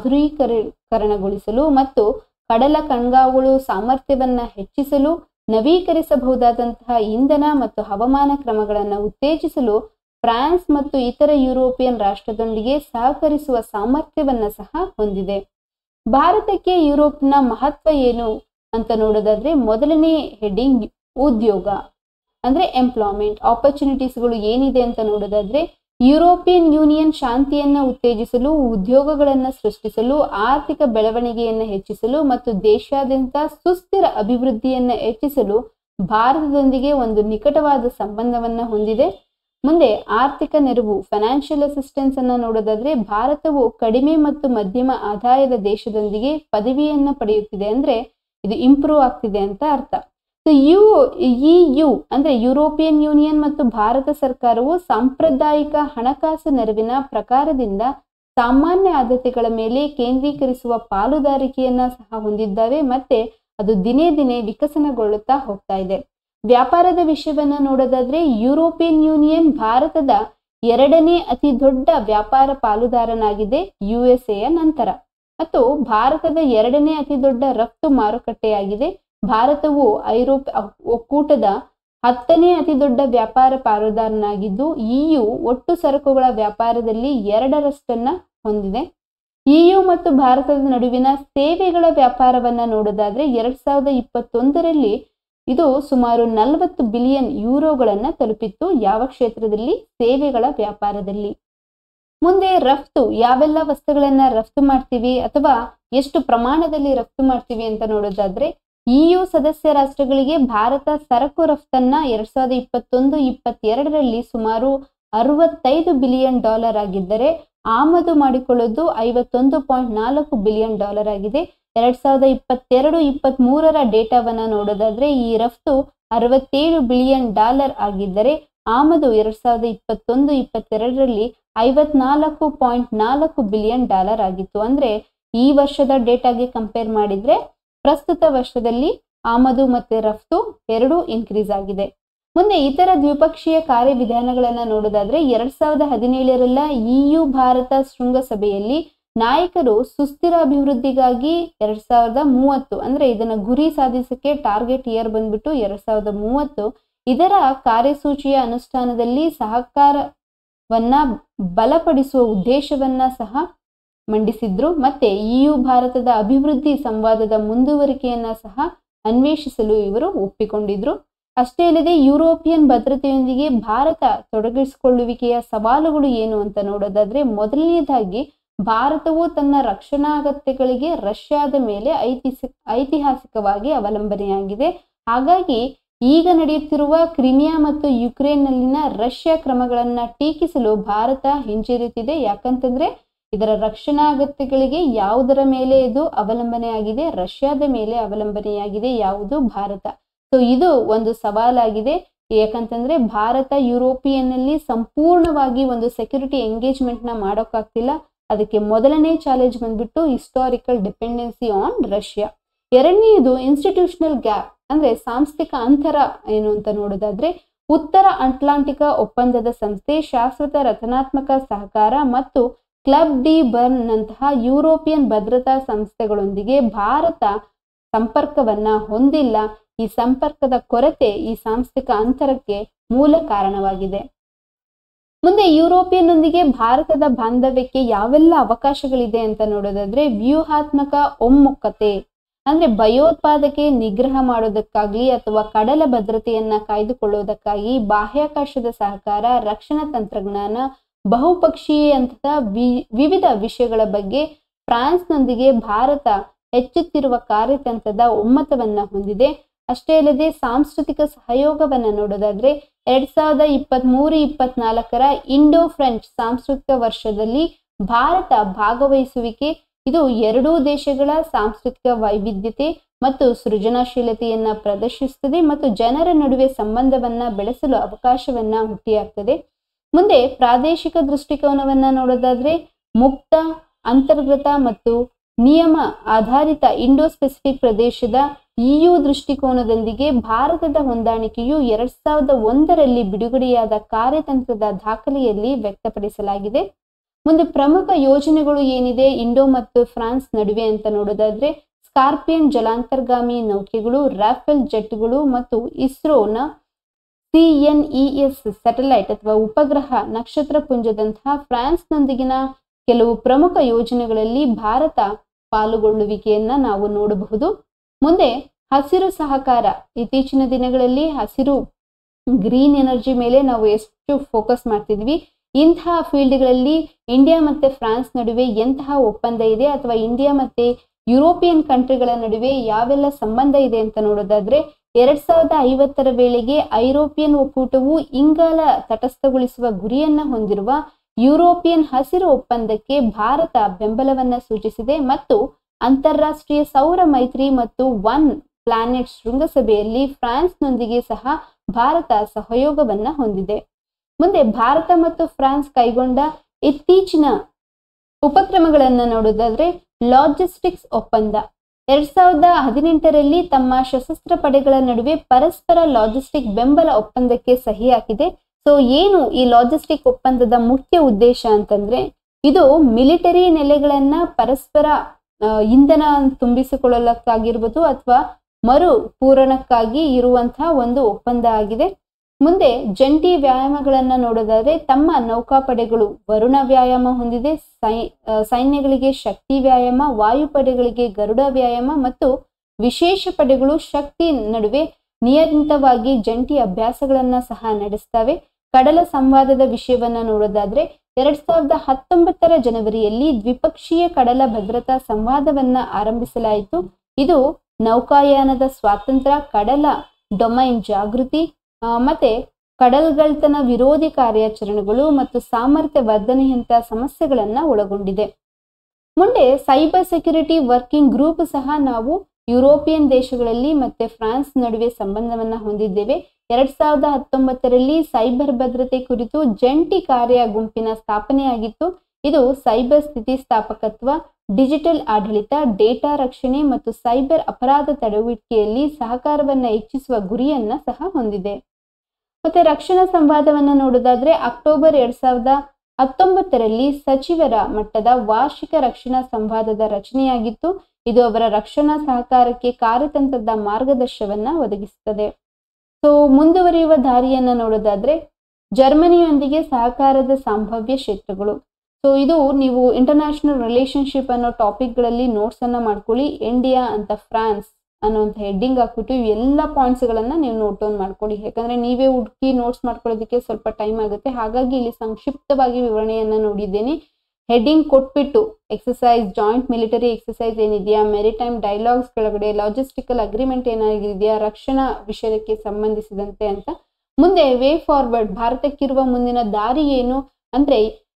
ಆಧುನೀಕರಣಗೊಳಿಸಲು ಮತ್ತು ಕಡಲ ಕಣ್ಗಾವಲು ಸಾಮರ್ಥ್ಯವನ್ನ ಹೆಚ್ಚಿಸಲು ನವೀಕರಿಸಬಹುದಾದಂತಹ ಇಂಧನ ಮತ್ತು ಹವಾಮಾನ ಕ್ರಮಗಳನ್ನು ಉತ್ತೇಜಿಸಲು ಫ್ರಾನ್ಸ್ ಮತ್ತು ಇತರ ಯುರೋಪಿಯನ್ ರಾಷ್ಟ್ರದೊಂದಿಗೆ ಸಹಕರಿಸುವ ಸಾಮರ್ಥ್ಯವನ್ನ ಸಹ ಹೊಂದಿದೆ ಭಾರತಕ್ಕೆ ಯುರೋಪ್ನ ಮಹತ್ವ ಏನು ಅಂತ ನೋಡೋದಾದ್ರೆ ಮೊದಲನೇ ಹೆಡ್ಡಿಂಗ್ ಉದ್ಯೋಗ ಅಂದ್ರೆ ಎಂಪ್ಲಾಯ್ಮೆಂಟ್ ಆಪರ್ಚುನಿಟೀಸ್ಗಳು ಏನಿದೆ ಅಂತ ನೋಡೋದಾದ್ರೆ ಯುರೋಪಿಯನ್ ಯೂನಿಯನ್ ಶಾಂತಿಯನ್ನ ಉತ್ತೇಜಿಸಲು ಉದ್ಯೋಗಗಳನ್ನ ಸೃಷ್ಟಿಸಲು ಆರ್ಥಿಕ ಬೆಳವಣಿಗೆಯನ್ನ ಹೆಚ್ಚಿಸಲು ಮತ್ತು ದೇಶಾದ್ಯಂತ ಸುಸ್ಥಿರ ಅಭಿವೃದ್ಧಿಯನ್ನ ಹೆಚ್ಚಿಸಲು ಭಾರತದೊಂದಿಗೆ ಒಂದು ನಿಕಟವಾದ ಸಂಬಂಧವನ್ನ ಹೊಂದಿದೆ ಮುಂದೆ ಆರ್ಥಿಕ ನೆರವು ಫೈನಾನ್ಷಿಯಲ್ ಅಸಿಸ್ಟೆನ್ಸ್ ಅನ್ನ ನೋಡೋದಾದ್ರೆ ಭಾರತವು ಕಡಿಮೆ ಮತ್ತು ಮಧ್ಯಮ ಆದಾಯದ ದೇಶದೊಂದಿಗೆ ಪದವಿಯನ್ನ ಪಡೆಯುತ್ತಿದೆ ಅಂದ್ರೆ ಇದು ಇಂಪ್ರೂವ್ ಆಗ್ತಿದೆ ಅಂತ ಅರ್ಥ ಸೊ ಯು ಇ ಯು ಅಂದ್ರೆ ಯುರೋಪಿಯನ್ ಯೂನಿಯನ್ ಮತ್ತು ಭಾರತ ಸರ್ಕಾರವು ಸಾಂಪ್ರದಾಯಿಕ ಹಣಕಾಸು ನೆರವಿನ ಪ್ರಕಾರದಿಂದ ಸಾಮಾನ್ಯ ಆದ್ಯತೆಗಳ ಮೇಲೆ ಕೇಂದ್ರೀಕರಿಸುವ ಪಾಲುದಾರಿಕೆಯನ್ನ ಸಹ ಹೊಂದಿದ್ದಾವೆ ಮತ್ತೆ ಅದು ದಿನೇ ದಿನೇ ವಿಕಸನಗೊಳ್ಳುತ್ತಾ ಹೋಗ್ತಾ ಇದೆ ವ್ಯಾಪಾರದ ವಿಷಯವನ್ನ ನೋಡೋದಾದ್ರೆ ಯುರೋಪಿಯನ್ ಯೂನಿಯನ್ ಭಾರತದ ಎರಡನೇ ಅತಿ ದೊಡ್ಡ ವ್ಯಾಪಾರ ಪಾಲುದಾರನಾಗಿದೆ ಯು ಎಸ್ ಎಯ ನಂತರ ಮತ್ತು ಭಾರತದ ಎರಡನೇ ಅತಿ ದೊಡ್ಡ ರಫ್ತು ಮಾರುಕಟ್ಟೆಯಾಗಿದೆ ಭಾರತವು ಐರೋಪ್ ಒಕ್ಕೂಟದ ಹತ್ತನೇ ಅತಿ ದೊಡ್ಡ ವ್ಯಾಪಾರ ಪಾಲುದಾರನಾಗಿದ್ದು ಇಯು ಒಟ್ಟು ಸರಕುಗಳ ವ್ಯಾಪಾರದಲ್ಲಿ ಎರಡರಷ್ಟನ್ನ ಹೊಂದಿದೆ ಇಯು ಮತ್ತು ಭಾರತದ ನಡುವಿನ ಸೇವೆಗಳ ವ್ಯಾಪಾರವನ್ನ ನೋಡೋದಾದ್ರೆ ಎರಡ್ ಸಾವಿರದ ಇಪ್ಪತ್ತೊಂದರಲ್ಲಿ ಇದು ಸುಮಾರು ನಲವತ್ತು ಬಿಲಿಯನ್ ಯೂರೋಗಳನ್ನ ತಲುಪಿತ್ತು ಯಾವ ಕ್ಷೇತ್ರದಲ್ಲಿ ಸೇವೆಗಳ ವ್ಯಾಪಾರದಲ್ಲಿ ಮುಂದೆ ರಫ್ತು ಯಾವೆಲ್ಲ ವಸ್ತುಗಳನ್ನ ರಫ್ತು ಮಾಡ್ತೀವಿ ಅಥವಾ ಎಷ್ಟು ಪ್ರಮಾಣದಲ್ಲಿ ರಫ್ತು ಮಾಡ್ತೀವಿ ಅಂತ ನೋಡೋದಾದ್ರೆ ಇಯು ಸದಸ್ಯ ರಾಷ್ಟ್ರಗಳಿಗೆ ಭಾರತ ಸರಕು ರಫ್ತನ್ನ ಎರಡ್ ಸಾವಿರದ ಇಪ್ಪತ್ತೊಂದು ಇಪ್ಪತ್ತೆರಡರಲ್ಲಿ ಸುಮಾರು ಅರವತ್ತೈದು ಬಿಲಿಯನ್ ಡಾಲರ್ ಆಗಿದ್ದರೆ ಆಮದು ಮಾಡಿಕೊಳ್ಳೋದು ಐವತ್ತೊಂದು ಪಾಯಿಂಟ್ ನಾಲ್ಕು ಬಿಲಿಯನ್ ಡಾಲರ್ ಆಗಿದೆ ಎರಡ್ ಸಾವಿರದ ಇಪ್ಪತ್ತೆರಡು ಇಪ್ಪತ್ತ್ ಮೂರರ ಡೇಟಾವನ್ನ ನೋಡೋದಾದ್ರೆ ಈ ರಫ್ತು ಅರವತ್ತೇಳು ಬಿಲಿಯನ್ ಡಾಲರ್ ಆಗಿದ್ದರೆ ಆಮದು ಎರಡ್ ಸಾವಿರದ ಇಪ್ಪತ್ತೊಂದು ಇಪ್ಪತ್ತೆರಡರಲ್ಲಿ ಐವತ್ನಾಲ್ಕು ಪಾಯಿಂಟ್ ನಾಲ್ಕು ಬಿಲಿಯನ್ ಡಾಲರ್ ಆಗಿತ್ತು ಅಂದ್ರೆ ಈ ವರ್ಷದ ಡೇಟಾಗೆ ಕಂಪೇರ್ ಮಾಡಿದ್ರೆ ಪ್ರಸ್ತುತ ವರ್ಷದಲ್ಲಿ ಆಮದು ಮತ್ತೆ ರಫ್ತು ಎರಡೂ ಇನ್ಕ್ರೀಸ್ ಆಗಿದೆ ಮುಂದೆ ಇತರ ದ್ವಿಪಕ್ಷೀಯ ಕಾರ್ಯವಿಧಾನಗಳನ್ನ ನೋಡೋದಾದ್ರೆ ಎರಡ್ ಸಾವಿರದ ಹದಿನೇಳರಲ್ಲ ಇಯು ಭಾರತ ಶೃಂಗಸಭೆಯಲ್ಲಿ ನಾಯಕರು ಸುಸ್ಥಿರ ಅಭಿವೃದ್ಧಿಗಾಗಿ ಎರಡ್ ಸಾವಿರದ ಮೂವತ್ತು ಅಂದ್ರೆ ಇದನ್ನ ಗುರಿ ಸಾಧಿಸಕ್ಕೆ ಟಾರ್ಗೆಟ್ ಇಯರ್ ಬಂದ್ಬಿಟ್ಟು ಎರಡ್ ಸಾವಿರದ ಮೂವತ್ತು ಇದರ ಕಾರ್ಯಸೂಚಿಯ ಅನುಷ್ಠಾನದಲ್ಲಿ ಸಹಕಾರವನ್ನ ಬಲಪಡಿಸುವ ಉದ್ದೇಶವನ್ನ ಸಹ ಮಂಡಿಸಿದ್ರು ಮತ್ತೆ ಇಯು ಭಾರತದ ಅಭಿವೃದ್ಧಿ ಸಂವಾದದ ಮುಂದುವರಿಕೆಯನ್ನ ಸಹ ಅನ್ವೇಷಿಸಲು ಇವರು ಒಪ್ಪಿಕೊಂಡಿದ್ರು ಅಷ್ಟೇ ಅಲ್ಲದೆ ಯುರೋಪಿಯನ್ ಭದ್ರತೆಯೊಂದಿಗೆ ಭಾರತ ತೊಡಗಿಸಿಕೊಳ್ಳುವಿಕೆಯ ಸವಾಲುಗಳು ಏನು ಅಂತ ನೋಡೋದಾದ್ರೆ ಮೊದಲನೇದಾಗಿ ಭಾರತವು ತನ್ನ ರಕ್ಷಣಾ ಅಗತ್ಯಗಳಿಗೆ ರಷ್ಯಾದ ಮೇಲೆ ಐತಿಹಾಸಿಕ ಐತಿಹಾಸಿಕವಾಗಿ ಅವಲಂಬನೆಯಾಗಿದೆ ಹಾಗಾಗಿ ಈಗ ನಡೆಯುತ್ತಿರುವ ಕ್ರಿಮಿಯಾ ಮತ್ತು ಯುಕ್ರೇನ್ನಲ್ಲಿನ ರಷ್ಯಾ ಕ್ರಮಗಳನ್ನ ಟೀಕಿಸಲು ಭಾರತ ಹಿಂಜರಿತಿದೆ ಯಾಕಂತಂದ್ರೆ ಇದರ ರಕ್ಷಣಾ ಅಗತ್ಯಗಳಿಗೆ ಯಾವುದರ ಮೇಲೆ ಇದು ಅವಲಂಬನೆಯಾಗಿದೆ ರಷ್ಯಾದ ಮೇಲೆ ಅವಲಂಬನೆಯಾಗಿದೆ ಯಾವುದು ಭಾರತ ಸೊ ಇದು ಒಂದು ಸವಾಲಾಗಿದೆ ಯಾಕಂತಂದ್ರೆ ಭಾರತ ಯುರೋಪಿಯನ್ನಲ್ಲಿ ಸಂಪೂರ್ಣವಾಗಿ ಒಂದು ಸೆಕ್ಯೂರಿಟಿ ಎಂಗೇಜ್ಮೆಂಟ್ ನ ಮಾಡೋಕ್ಕಾಗ್ತಿಲ್ಲ ಅದಕ್ಕೆ ಮೊದಲನೇ ಚಾಲೆಂಜ್ ಬಂದ್ಬಿಟ್ಟು ಹಿಸ್ಟಾರಿಕಲ್ ಡಿಪೆಂಡೆನ್ಸಿ ಆನ್ ರಷ್ಯಾ ಎರಡನೆಯದು ಇನ್ಸ್ಟಿಟ್ಯೂಷನಲ್ ಗ್ಯಾಪ್ ಅಂದ್ರೆ ಸಾಂಸ್ಥಿಕ ಅಂತರ ಏನು ಅಂತ ನೋಡೋದಾದ್ರೆ ಉತ್ತರ ಅಟ್ಲಾಂಟಿಕ ಒಪ್ಪಂದದ ಸಂಸ್ಥೆ ಶಾಶ್ವತ ರಚನಾತ್ಮಕ ಸಹಕಾರ ಮತ್ತು ಕ್ಲಬ್ ಡಿ ಬರ್ನ್ ನಂತಹ ಯುರೋಪಿಯನ್ ಭದ್ರತಾ ಸಂಸ್ಥೆಗಳೊಂದಿಗೆ ಭಾರತ ಸಂಪರ್ಕವನ್ನ ಹೊಂದಿಲ್ಲ ಈ ಸಂಪರ್ಕದ ಕೊರತೆ ಈ ಸಾಂಸ್ಥಿಕ ಅಂತರಕ್ಕೆ ಮೂಲ ಕಾರಣವಾಗಿದೆ ಮುಂದೆ ಯುರೋಪಿಯನ್ನೊಂದಿಗೆ ಭಾರತದ ಬಾಂಧವ್ಯಕ್ಕೆ ಯಾವೆಲ್ಲ ಅವಕಾಶಗಳಿದೆ ಅಂತ ನೋಡೋದಾದ್ರೆ ವ್ಯೂಹಾತ್ಮಕ ಒಮ್ಮುಖತೆ ಅಂದ್ರೆ ಭಯೋತ್ಪಾದಕೆ ನಿಗ್ರಹ ಮಾಡೋದಕ್ಕಾಗ್ಲಿ ಅಥವಾ ಕಡಲ ಭದ್ರತೆಯನ್ನ ಕಾಯ್ದುಕೊಳ್ಳೋದಕ್ಕಾಗಿ ಬಾಹ್ಯಾಕಾಶದ ಸಹಕಾರ ರಕ್ಷಣಾ ತಂತ್ರಜ್ಞಾನ ಬಹುಪಕ್ಷೀಯಂತಹ ವಿ ವಿವಿಧ ವಿಷಯಗಳ ಬಗ್ಗೆ ಫ್ರಾನ್ಸ್ನೊಂದಿಗೆ ಭಾರತ ಹೆಚ್ಚುತ್ತಿರುವ ಕಾರ್ಯತಂತ್ರದ ಒಮ್ಮತವನ್ನ ಹೊಂದಿದೆ ಅಷ್ಟೇ ಅಲ್ಲದೆ ಸಾಂಸ್ಕೃತಿಕ ಸಹಯೋಗವನ್ನ ನೋಡೋದಾದ್ರೆ ಎರಡ್ ಸಾವಿರದ ಇಪ್ಪತ್ತ್ ಮೂರು ಇಪ್ಪತ್ನಾಲ್ಕರ ಇಂಡೋ ಫ್ರೆಂಚ್ ಸಾಂಸ್ಕೃತಿಕ ವರ್ಷದಲ್ಲಿ ಭಾರತ ಭಾಗವಹಿಸುವಿಕೆ ಇದು ಎರಡೂ ದೇಶಗಳ ಸಾಂಸ್ಕೃತಿಕ ವೈವಿಧ್ಯತೆ ಮತ್ತು ಸೃಜನಶೀಲತೆಯನ್ನ ಪ್ರದರ್ಶಿಸುತ್ತದೆ ಮತ್ತು ಜನರ ನಡುವೆ ಸಂಬಂಧವನ್ನ ಬೆಳೆಸಲು ಅವಕಾಶವನ್ನ ಹುಟ್ಟಿಯಾಗ್ತದೆ ಮುಂದೆ ಪ್ರಾದೇಶಿಕ ದೃಷ್ಟಿಕೋನವನ್ನ ನೋಡೋದಾದ್ರೆ ಮುಕ್ತ ಅಂತರ್ಗತ ಮತ್ತು ನಿಯಮ ಆಧಾರಿತ ಇಂಡೋ ಸ್ಪೆಸಿಫಿಕ್ ಪ್ರದೇಶದ ಇಯು ದೃಷ್ಟಿಕೋನದೊಂದಿಗೆ ಭಾರತದ ಹೊಂದಾಣಿಕೆಯು ಎರಡ್ ಸಾವಿರದ ಒಂದರಲ್ಲಿ ಬಿಡುಗಡೆಯಾದ ಕಾರ್ಯತಂತ್ರದ ದಾಖಲೆಯಲ್ಲಿ ವ್ಯಕ್ತಪಡಿಸಲಾಗಿದೆ ಮುಂದೆ ಪ್ರಮುಖ ಯೋಜನೆಗಳು ಏನಿದೆ ಇಂಡೋ ಮತ್ತು ಫ್ರಾನ್ಸ್ ನಡುವೆ ಅಂತ ನೋಡೋದಾದ್ರೆ ಸ್ಕಾರ್ಪಿಯನ್ ಜಲಾಂತರ್ಗಾಮಿ ನೌಕೆಗಳು ರಾಫೆಲ್ ಜೆಟ್ಗಳು ಮತ್ತು ಇಸ್ರೋನ ಸಿಎನ್ಇಎಸ್ ಸ್ಯಾಟಲೈಟ್ ಅಥವಾ ಉಪಗ್ರಹ ನಕ್ಷತ್ರ ಪುಂಜದಂತಹ ಫ್ರಾನ್ಸ್ನೊಂದಿಗಿನ ಕೆಲವು ಪ್ರಮುಖ ಯೋಜನೆಗಳಲ್ಲಿ ಭಾರತ ಪಾಲುಗೊಳ್ಳುವಿಕೆಯನ್ನ ನಾವು ನೋಡಬಹುದು ಮುಂದೆ ಹಸಿರು ಸಹಕಾರ ಇತ್ತೀಚಿನ ದಿನಗಳಲ್ಲಿ ಹಸಿರು ಗ್ರೀನ್ ಎನರ್ಜಿ ಮೇಲೆ ನಾವು ಎಷ್ಟು ಫೋಕಸ್ ಮಾಡ್ತಿದ್ವಿ ಇಂತಹ ಫೀಲ್ಡ್ಗಳಲ್ಲಿ ಇಂಡಿಯಾ ಮತ್ತೆ ಫ್ರಾನ್ಸ್ ನಡುವೆ ಎಂತಹ ಒಪ್ಪಂದ ಇದೆ ಅಥವಾ ಇಂಡಿಯಾ ಮತ್ತೆ ಯುರೋಪಿಯನ್ ಕಂಟ್ರಿಗಳ ನಡುವೆ ಯಾವೆಲ್ಲ ಸಂಬಂಧ ಇದೆ ಅಂತ ನೋಡೋದಾದ್ರೆ ಎರಡ್ ಸಾವಿರದ ಐವತ್ತರ ವೇಳೆಗೆ ಐರೋಪಿಯನ್ ಒಕ್ಕೂಟವು ಇಂಗಾಲ ತಟಸ್ಥಗೊಳಿಸುವ ಗುರಿಯನ್ನ ಹೊಂದಿರುವ ಯುರೋಪಿಯನ್ ಹಸಿರು ಒಪ್ಪಂದಕ್ಕೆ ಭಾರತ ಬೆಂಬಲವನ್ನ ಸೂಚಿಸಿದೆ ಮತ್ತು ಅಂತಾರಾಷ್ಟ್ರೀಯ ಸೌರ ಮೈತ್ರಿ ಮತ್ತು ಒನ್ ಪ್ಲಾನೆಟ್ ಶೃಂಗಸಭೆಯಲ್ಲಿ ಫ್ರಾನ್ಸ್ನೊಂದಿಗೆ ಸಹ ಭಾರತ ಸಹಯೋಗವನ್ನ ಹೊಂದಿದೆ ಮುಂದೆ ಭಾರತ ಮತ್ತು ಫ್ರಾನ್ಸ್ ಕೈಗೊಂಡ ಇತ್ತೀಚಿನ ಉಪಕ್ರಮಗಳನ್ನ ನೋಡೋದಾದ್ರೆ ಲಾಜಿಸ್ಟಿಕ್ಸ್ ಒಪ್ಪಂದ ಎರಡ್ ಸಾವಿರದ ಹದಿನೆಂಟರಲ್ಲಿ ತಮ್ಮ ಸಶಸ್ತ್ರ ಪಡೆಗಳ ನಡುವೆ ಪರಸ್ಪರ ಲಾಜಿಸ್ಟಿಕ್ ಬೆಂಬಲ ಒಪ್ಪಂದಕ್ಕೆ ಸಹಿ ಹಾಕಿದೆ ಸೊ ಏನು ಈ ಲಾಜಿಸ್ಟಿಕ್ ಒಪ್ಪಂದದ ಮುಖ್ಯ ಉದ್ದೇಶ ಅಂತಂದ್ರೆ ಇದು ಮಿಲಿಟರಿ ನೆಲೆಗಳನ್ನ ಪರಸ್ಪರ ಇಂಧನ ತುಂಬಿಸಿಕೊಳ್ಳಲಕ್ಕಾಗಿರ್ಬೋದು ಅಥವಾ ಮರು ಪೂರಣಕ್ಕಾಗಿ ಇರುವಂತಹ ಒಂದು ಒಪ್ಪಂದ ಆಗಿದೆ ಮುಂದೆ ಜಂಟಿ ವ್ಯಾಯಾಮಗಳನ್ನ ನೋಡೋದಾದ್ರೆ ತಮ್ಮ ನೌಕಾಪಡೆಗಳು ವರುಣ ವ್ಯಾಯಾಮ ಹೊಂದಿದೆ ಸೈ ಸೈನ್ಯಗಳಿಗೆ ಶಕ್ತಿ ವ್ಯಾಯಾಮ ವಾಯುಪಡೆಗಳಿಗೆ ಗರುಡ ವ್ಯಾಯಾಮ ಮತ್ತು ವಿಶೇಷ ಪಡೆಗಳು ಶಕ್ತಿ ನಡುವೆ ನಿಯಮಿತವಾಗಿ ಜಂಟಿ ಅಭ್ಯಾಸಗಳನ್ನ ಸಹ ನಡೆಸ್ತವೆ ಕಡಲ ಸಂವಾದದ ವಿಷಯವನ್ನ ನೋಡೋದಾದ್ರೆ ಎರಡ್ ಸಾವಿರದ ಹತ್ತೊಂಬತ್ತರ ಜನವರಿಯಲ್ಲಿ ದ್ವಿಪಕ್ಷೀಯ ಕಡಲ ಭದ್ರತಾ ಸಂವಾದವನ್ನ ಆರಂಭಿಸಲಾಯಿತು ಇದು ನೌಕಾಯಾನದ ಸ್ವಾತಂತ್ರ್ಯ ಕಡಲ ಡೊಮೈನ್ ಜಾಗೃತಿ ಮತ್ತೆ ಕಡಲ್ಗಳ್ತನ ವಿರೋಧಿ ಕಾರ್ಯಾಚರಣೆಗಳು ಮತ್ತು ಸಾಮರ್ಥ್ಯ ವರ್ಧನೆಯಂತ ಸಮಸ್ಯೆಗಳನ್ನ ಒಳಗೊಂಡಿದೆ ಮುಂದೆ ಸೈಬರ್ ಸೆಕ್ಯುರಿಟಿ ವರ್ಕಿಂಗ್ ಗ್ರೂಪ್ ಸಹ ನಾವು ಯುರೋಪಿಯನ್ ದೇಶಗಳಲ್ಲಿ ಮತ್ತೆ ಫ್ರಾನ್ಸ್ ನಡುವೆ ಸಂಬಂಧವನ್ನ ಹೊಂದಿದ್ದೇವೆ ಎರಡ್ ಸಾವಿರದ ಹತ್ತೊಂಬತ್ತರಲ್ಲಿ ಸೈಬರ್ ಭದ್ರತೆ ಕುರಿತು ಜಂಟಿ ಕಾರ್ಯ ಗುಂಪಿನ ಸ್ಥಾಪನೆಯಾಗಿತ್ತು ಇದು ಸೈಬರ್ ಸ್ಥಿತಿಸ್ಥಾಪಕತ್ವ ಡಿಜಿಟಲ್ ಆಡಳಿತ ಡೇಟಾ ರಕ್ಷಣೆ ಮತ್ತು ಸೈಬರ್ ಅಪರಾಧ ತಡೆಗಟ್ಟುವಿಕೆಯಲ್ಲಿ ಸಹಕಾರವನ್ನ ಹೆಚ್ಚಿಸುವ ಗುರಿಯನ್ನ ಸಹ ಹೊಂದಿದೆ ಮತ್ತೆ ರಕ್ಷಣಾ ಸಂವಾದವನ್ನ ನೋಡೋದಾದ್ರೆ ಅಕ್ಟೋಬರ್ ಎರಡ್ ಸಾವಿರದ ಹತ್ತೊಂಬತ್ತರಲ್ಲಿ ಸಚಿವರ ಮಟ್ಟದ ವಾರ್ಷಿಕ ರಕ್ಷಣಾ ಸಂವಾದದ ರಚನೆಯಾಗಿತ್ತು ಇದು ಅವರ ರಕ್ಷಣಾ ಸಹಕಾರಕ್ಕೆ ಕಾರ್ಯತಂತ್ರದ ಮಾರ್ಗದರ್ಶವನ್ನ ಒದಗಿಸುತ್ತದೆ ಸೊ ಮುಂದುವರಿಯುವ ದಾರಿಯನ್ನ ನೋಡೋದಾದ್ರೆ ಜರ್ಮನಿಯೊಂದಿಗೆ ಸಹಕಾರದ ಸಂಭಾವ್ಯ ಕ್ಷೇತ್ರಗಳು ಸೊ ಇದು ನೀವು ಇಂಟರ್ನ್ಯಾಷನಲ್ ರಿಲೇಶನ್ಶಿಪ್ ಅನ್ನೋ ಟಾಪಿಕ್ಗಳಲ್ಲಿ ನೋಟ್ಸ್ ಅನ್ನ ಮಾಡ್ಕೊಳ್ಳಿ ಇಂಡಿಯಾ ಅಂತ ಫ್ರಾನ್ಸ್ ಅನ್ನೋಂಥ ಹೆಡ್ಡಿಂಗ್ ಹಾಕ್ಬಿಟ್ಟು ಎಲ್ಲ ಪಾಯಿಂಟ್ಸ್ಗಳನ್ನ ನೀವು ನೋಟ್ ಡೌನ್ ಮಾಡ್ಕೊಳ್ಳಿ ಯಾಕಂದ್ರೆ ನೀವೇ ಹುಡುಕಿ ನೋಟ್ಸ್ ಮಾಡ್ಕೊಳ್ಳೋದಕ್ಕೆ ಸ್ವಲ್ಪ ಟೈಮ್ ಆಗುತ್ತೆ ಹಾಗಾಗಿ ಇಲ್ಲಿ ಸಂಕ್ಷಿಪ್ತವಾಗಿ ವಿವರಣೆಯನ್ನ ನೋಡಿದ್ದೇನೆ ಹೆಡ್ಡಿಂಗ್ ಕೊಟ್ಬಿಟ್ಟು ಎಕ್ಸಸೈಸ್ ಜಾಯಿಂಟ್ ಮಿಲಿಟರಿ ಎಕ್ಸಸೈಸ್ ಏನಿದೆಯಾ ಮೆರಿಟೈಮ್ ಡೈಲಾಗ್ಸ್ ಕೆಳಗಡೆ ಲಾಜಿಸ್ಟಿಕಲ್ ಅಗ್ರಿಮೆಂಟ್ ಏನಾಗಿದೆಯಾ ರಕ್ಷಣಾ ವಿಷಯಕ್ಕೆ ಸಂಬಂಧಿಸಿದಂತೆ ಅಂತ ಮುಂದೆ ವೇ ಫಾರ್ವರ್ಡ್ ಭಾರತಕ್ಕಿರುವ ಮುಂದಿನ ದಾರಿ ಏನು ಅಂದ್ರೆ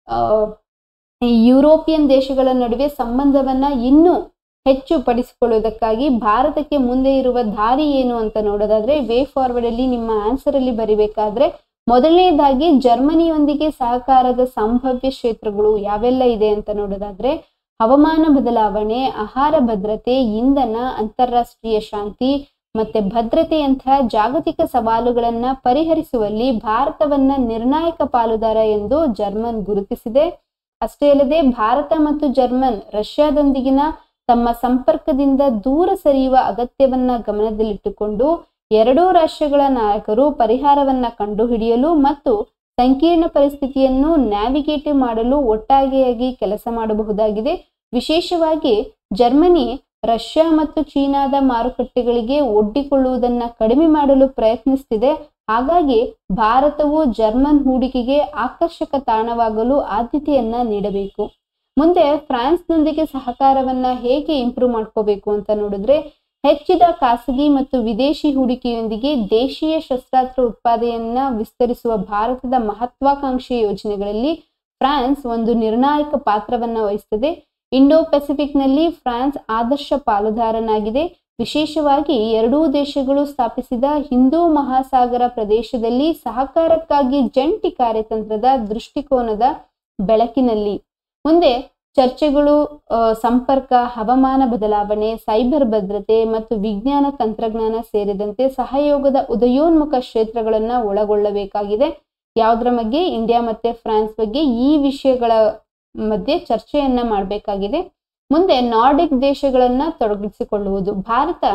ಈ ಯುರೋಪಿಯನ್ ದೇಶಗಳ ನಡುವೆ ಸಂಬಂಧವನ್ನ ಇನ್ನೂ ಹೆಚ್ಚು ಪಡಿಸಿಕೊಳ್ಳುವುದಕ್ಕಾಗಿ ಭಾರತಕ್ಕೆ ಮುಂದೆ ಇರುವ ದಾರಿ ಏನು ಅಂತ ನೋಡೋದಾದ್ರೆ ವೇ ಫಾರ್ವರ್ಡ್ ಅಲ್ಲಿ ನಿಮ್ಮ ಆನ್ಸರ್ ಅಲ್ಲಿ ಬರಿಬೇಕಾದ್ರೆ ಮೊದಲನೇದಾಗಿ ಜರ್ಮನಿಯೊಂದಿಗೆ ಸಹಕಾರದ ಸಂಭಾವ್ಯ ಕ್ಷೇತ್ರಗಳು ಯಾವೆಲ್ಲ ಇದೆ ಅಂತ ನೋಡೋದಾದ್ರೆ ಹವಾಮಾನ ಬದಲಾವಣೆ ಆಹಾರ ಭದ್ರತೆ ಇಂಧನ ಅಂತಾರಾಷ್ಟ್ರೀಯ ಶಾಂತಿ ಮತ್ತೆ ಭದ್ರತೆಯಂತಹ ಜಾಗತಿಕ ಸವಾಲುಗಳನ್ನ ಪರಿಹರಿಸುವಲ್ಲಿ ಭಾರತವನ್ನ ನಿರ್ಣಾಯಕ ಪಾಲುದಾರ ಎಂದು ಜರ್ಮನ್ ಗುರುತಿಸಿದೆ ಅಷ್ಟೇ ಅಲ್ಲದೆ ಭಾರತ ಮತ್ತು ಜರ್ಮನ್ ರಷ್ಯಾದೊಂದಿಗಿನ ತಮ್ಮ ಸಂಪರ್ಕದಿಂದ ದೂರ ಸರಿಯುವ ಅಗತ್ಯವನ್ನ ಗಮನದಲ್ಲಿಟ್ಟುಕೊಂಡು ಎರಡೂ ರಾಷ್ಟ್ರಗಳ ನಾಯಕರು ಪರಿಹಾರವನ್ನ ಕಂಡುಹಿಡಿಯಲು ಮತ್ತು ಸಂಕೀರ್ಣ ಪರಿಸ್ಥಿತಿಯನ್ನು ನ್ಯಾವಿಗೇಟ್ ಮಾಡಲು ಒಟ್ಟಾಗಿಯಾಗಿ ಕೆಲಸ ಮಾಡಬಹುದಾಗಿದೆ ವಿಶೇಷವಾಗಿ ಜರ್ಮನಿ ರಷ್ಯಾ ಮತ್ತು ಚೀನಾದ ಮಾರುಕಟ್ಟೆಗಳಿಗೆ ಒಡ್ಡಿಕೊಳ್ಳುವುದನ್ನ ಕಡಿಮೆ ಮಾಡಲು ಪ್ರಯತ್ನಿಸುತ್ತಿದೆ ಹಾಗಾಗಿ ಭಾರತವು ಜರ್ಮನ್ ಹೂಡಿಕೆಗೆ ಆಕರ್ಷಕ ತಾಣವಾಗಲು ಆದ್ಯತೆಯನ್ನ ನೀಡಬೇಕು ಮುಂದೆ ಫ್ರಾನ್ಸ್ನೊಂದಿಗೆ ಸಹಕಾರವನ್ನ ಹೇಗೆ ಇಂಪ್ರೂವ್ ಮಾಡ್ಕೋಬೇಕು ಅಂತ ನೋಡಿದ್ರೆ ಹೆಚ್ಚಿದ ಖಾಸಗಿ ಮತ್ತು ವಿದೇಶಿ ಹೂಡಿಕೆಯೊಂದಿಗೆ ದೇಶೀಯ ಶಸ್ತ್ರಾಸ್ತ್ರ ಉತ್ಪಾದನೆಯನ್ನ ವಿಸ್ತರಿಸುವ ಭಾರತದ ಮಹತ್ವಾಕಾಂಕ್ಷಿ ಯೋಜನೆಗಳಲ್ಲಿ ಫ್ರಾನ್ಸ್ ಒಂದು ನಿರ್ಣಾಯಕ ಪಾತ್ರವನ್ನ ವಹಿಸುತ್ತದೆ ಇಂಡೋ ಪೆಸಿಫಿಕ್ನಲ್ಲಿ ಫ್ರಾನ್ಸ್ ಆದರ್ಶ ಪಾಲುದಾರನಾಗಿದೆ ವಿಶೇಷವಾಗಿ ಎರಡೂ ದೇಶಗಳು ಸ್ಥಾಪಿಸಿದ ಹಿಂದೂ ಮಹಾಸಾಗರ ಪ್ರದೇಶದಲ್ಲಿ ಸಹಕಾರಕ್ಕಾಗಿ ಜಂಟಿ ಕಾರ್ಯತಂತ್ರದ ದೃಷ್ಟಿಕೋನದ ಬೆಳಕಿನಲ್ಲಿ ಮುಂದೆ ಚರ್ಚೆಗಳು ಸಂಪರ್ಕ ಹವಾಮಾನ ಬದಲಾವಣೆ ಸೈಬರ್ ಭದ್ರತೆ ಮತ್ತು ವಿಜ್ಞಾನ ತಂತ್ರಜ್ಞಾನ ಸೇರಿದಂತೆ ಸಹಯೋಗದ ಉದಯೋನ್ಮುಖ ಕ್ಷೇತ್ರಗಳನ್ನ ಒಳಗೊಳ್ಳಬೇಕಾಗಿದೆ ಯಾವುದರ ಬಗ್ಗೆ ಇಂಡಿಯಾ ಮತ್ತೆ ಫ್ರಾನ್ಸ್ ಬಗ್ಗೆ ಈ ವಿಷಯಗಳ ಮಧ್ಯೆ ಚರ್ಚೆಯನ್ನ ಮಾಡಬೇಕಾಗಿದೆ ಮುಂದೆ ನಾರ್ಡಿಕ್ ದೇಶಗಳನ್ನ ತೊಡಗಿಸಿಕೊಳ್ಳುವುದು ಭಾರತ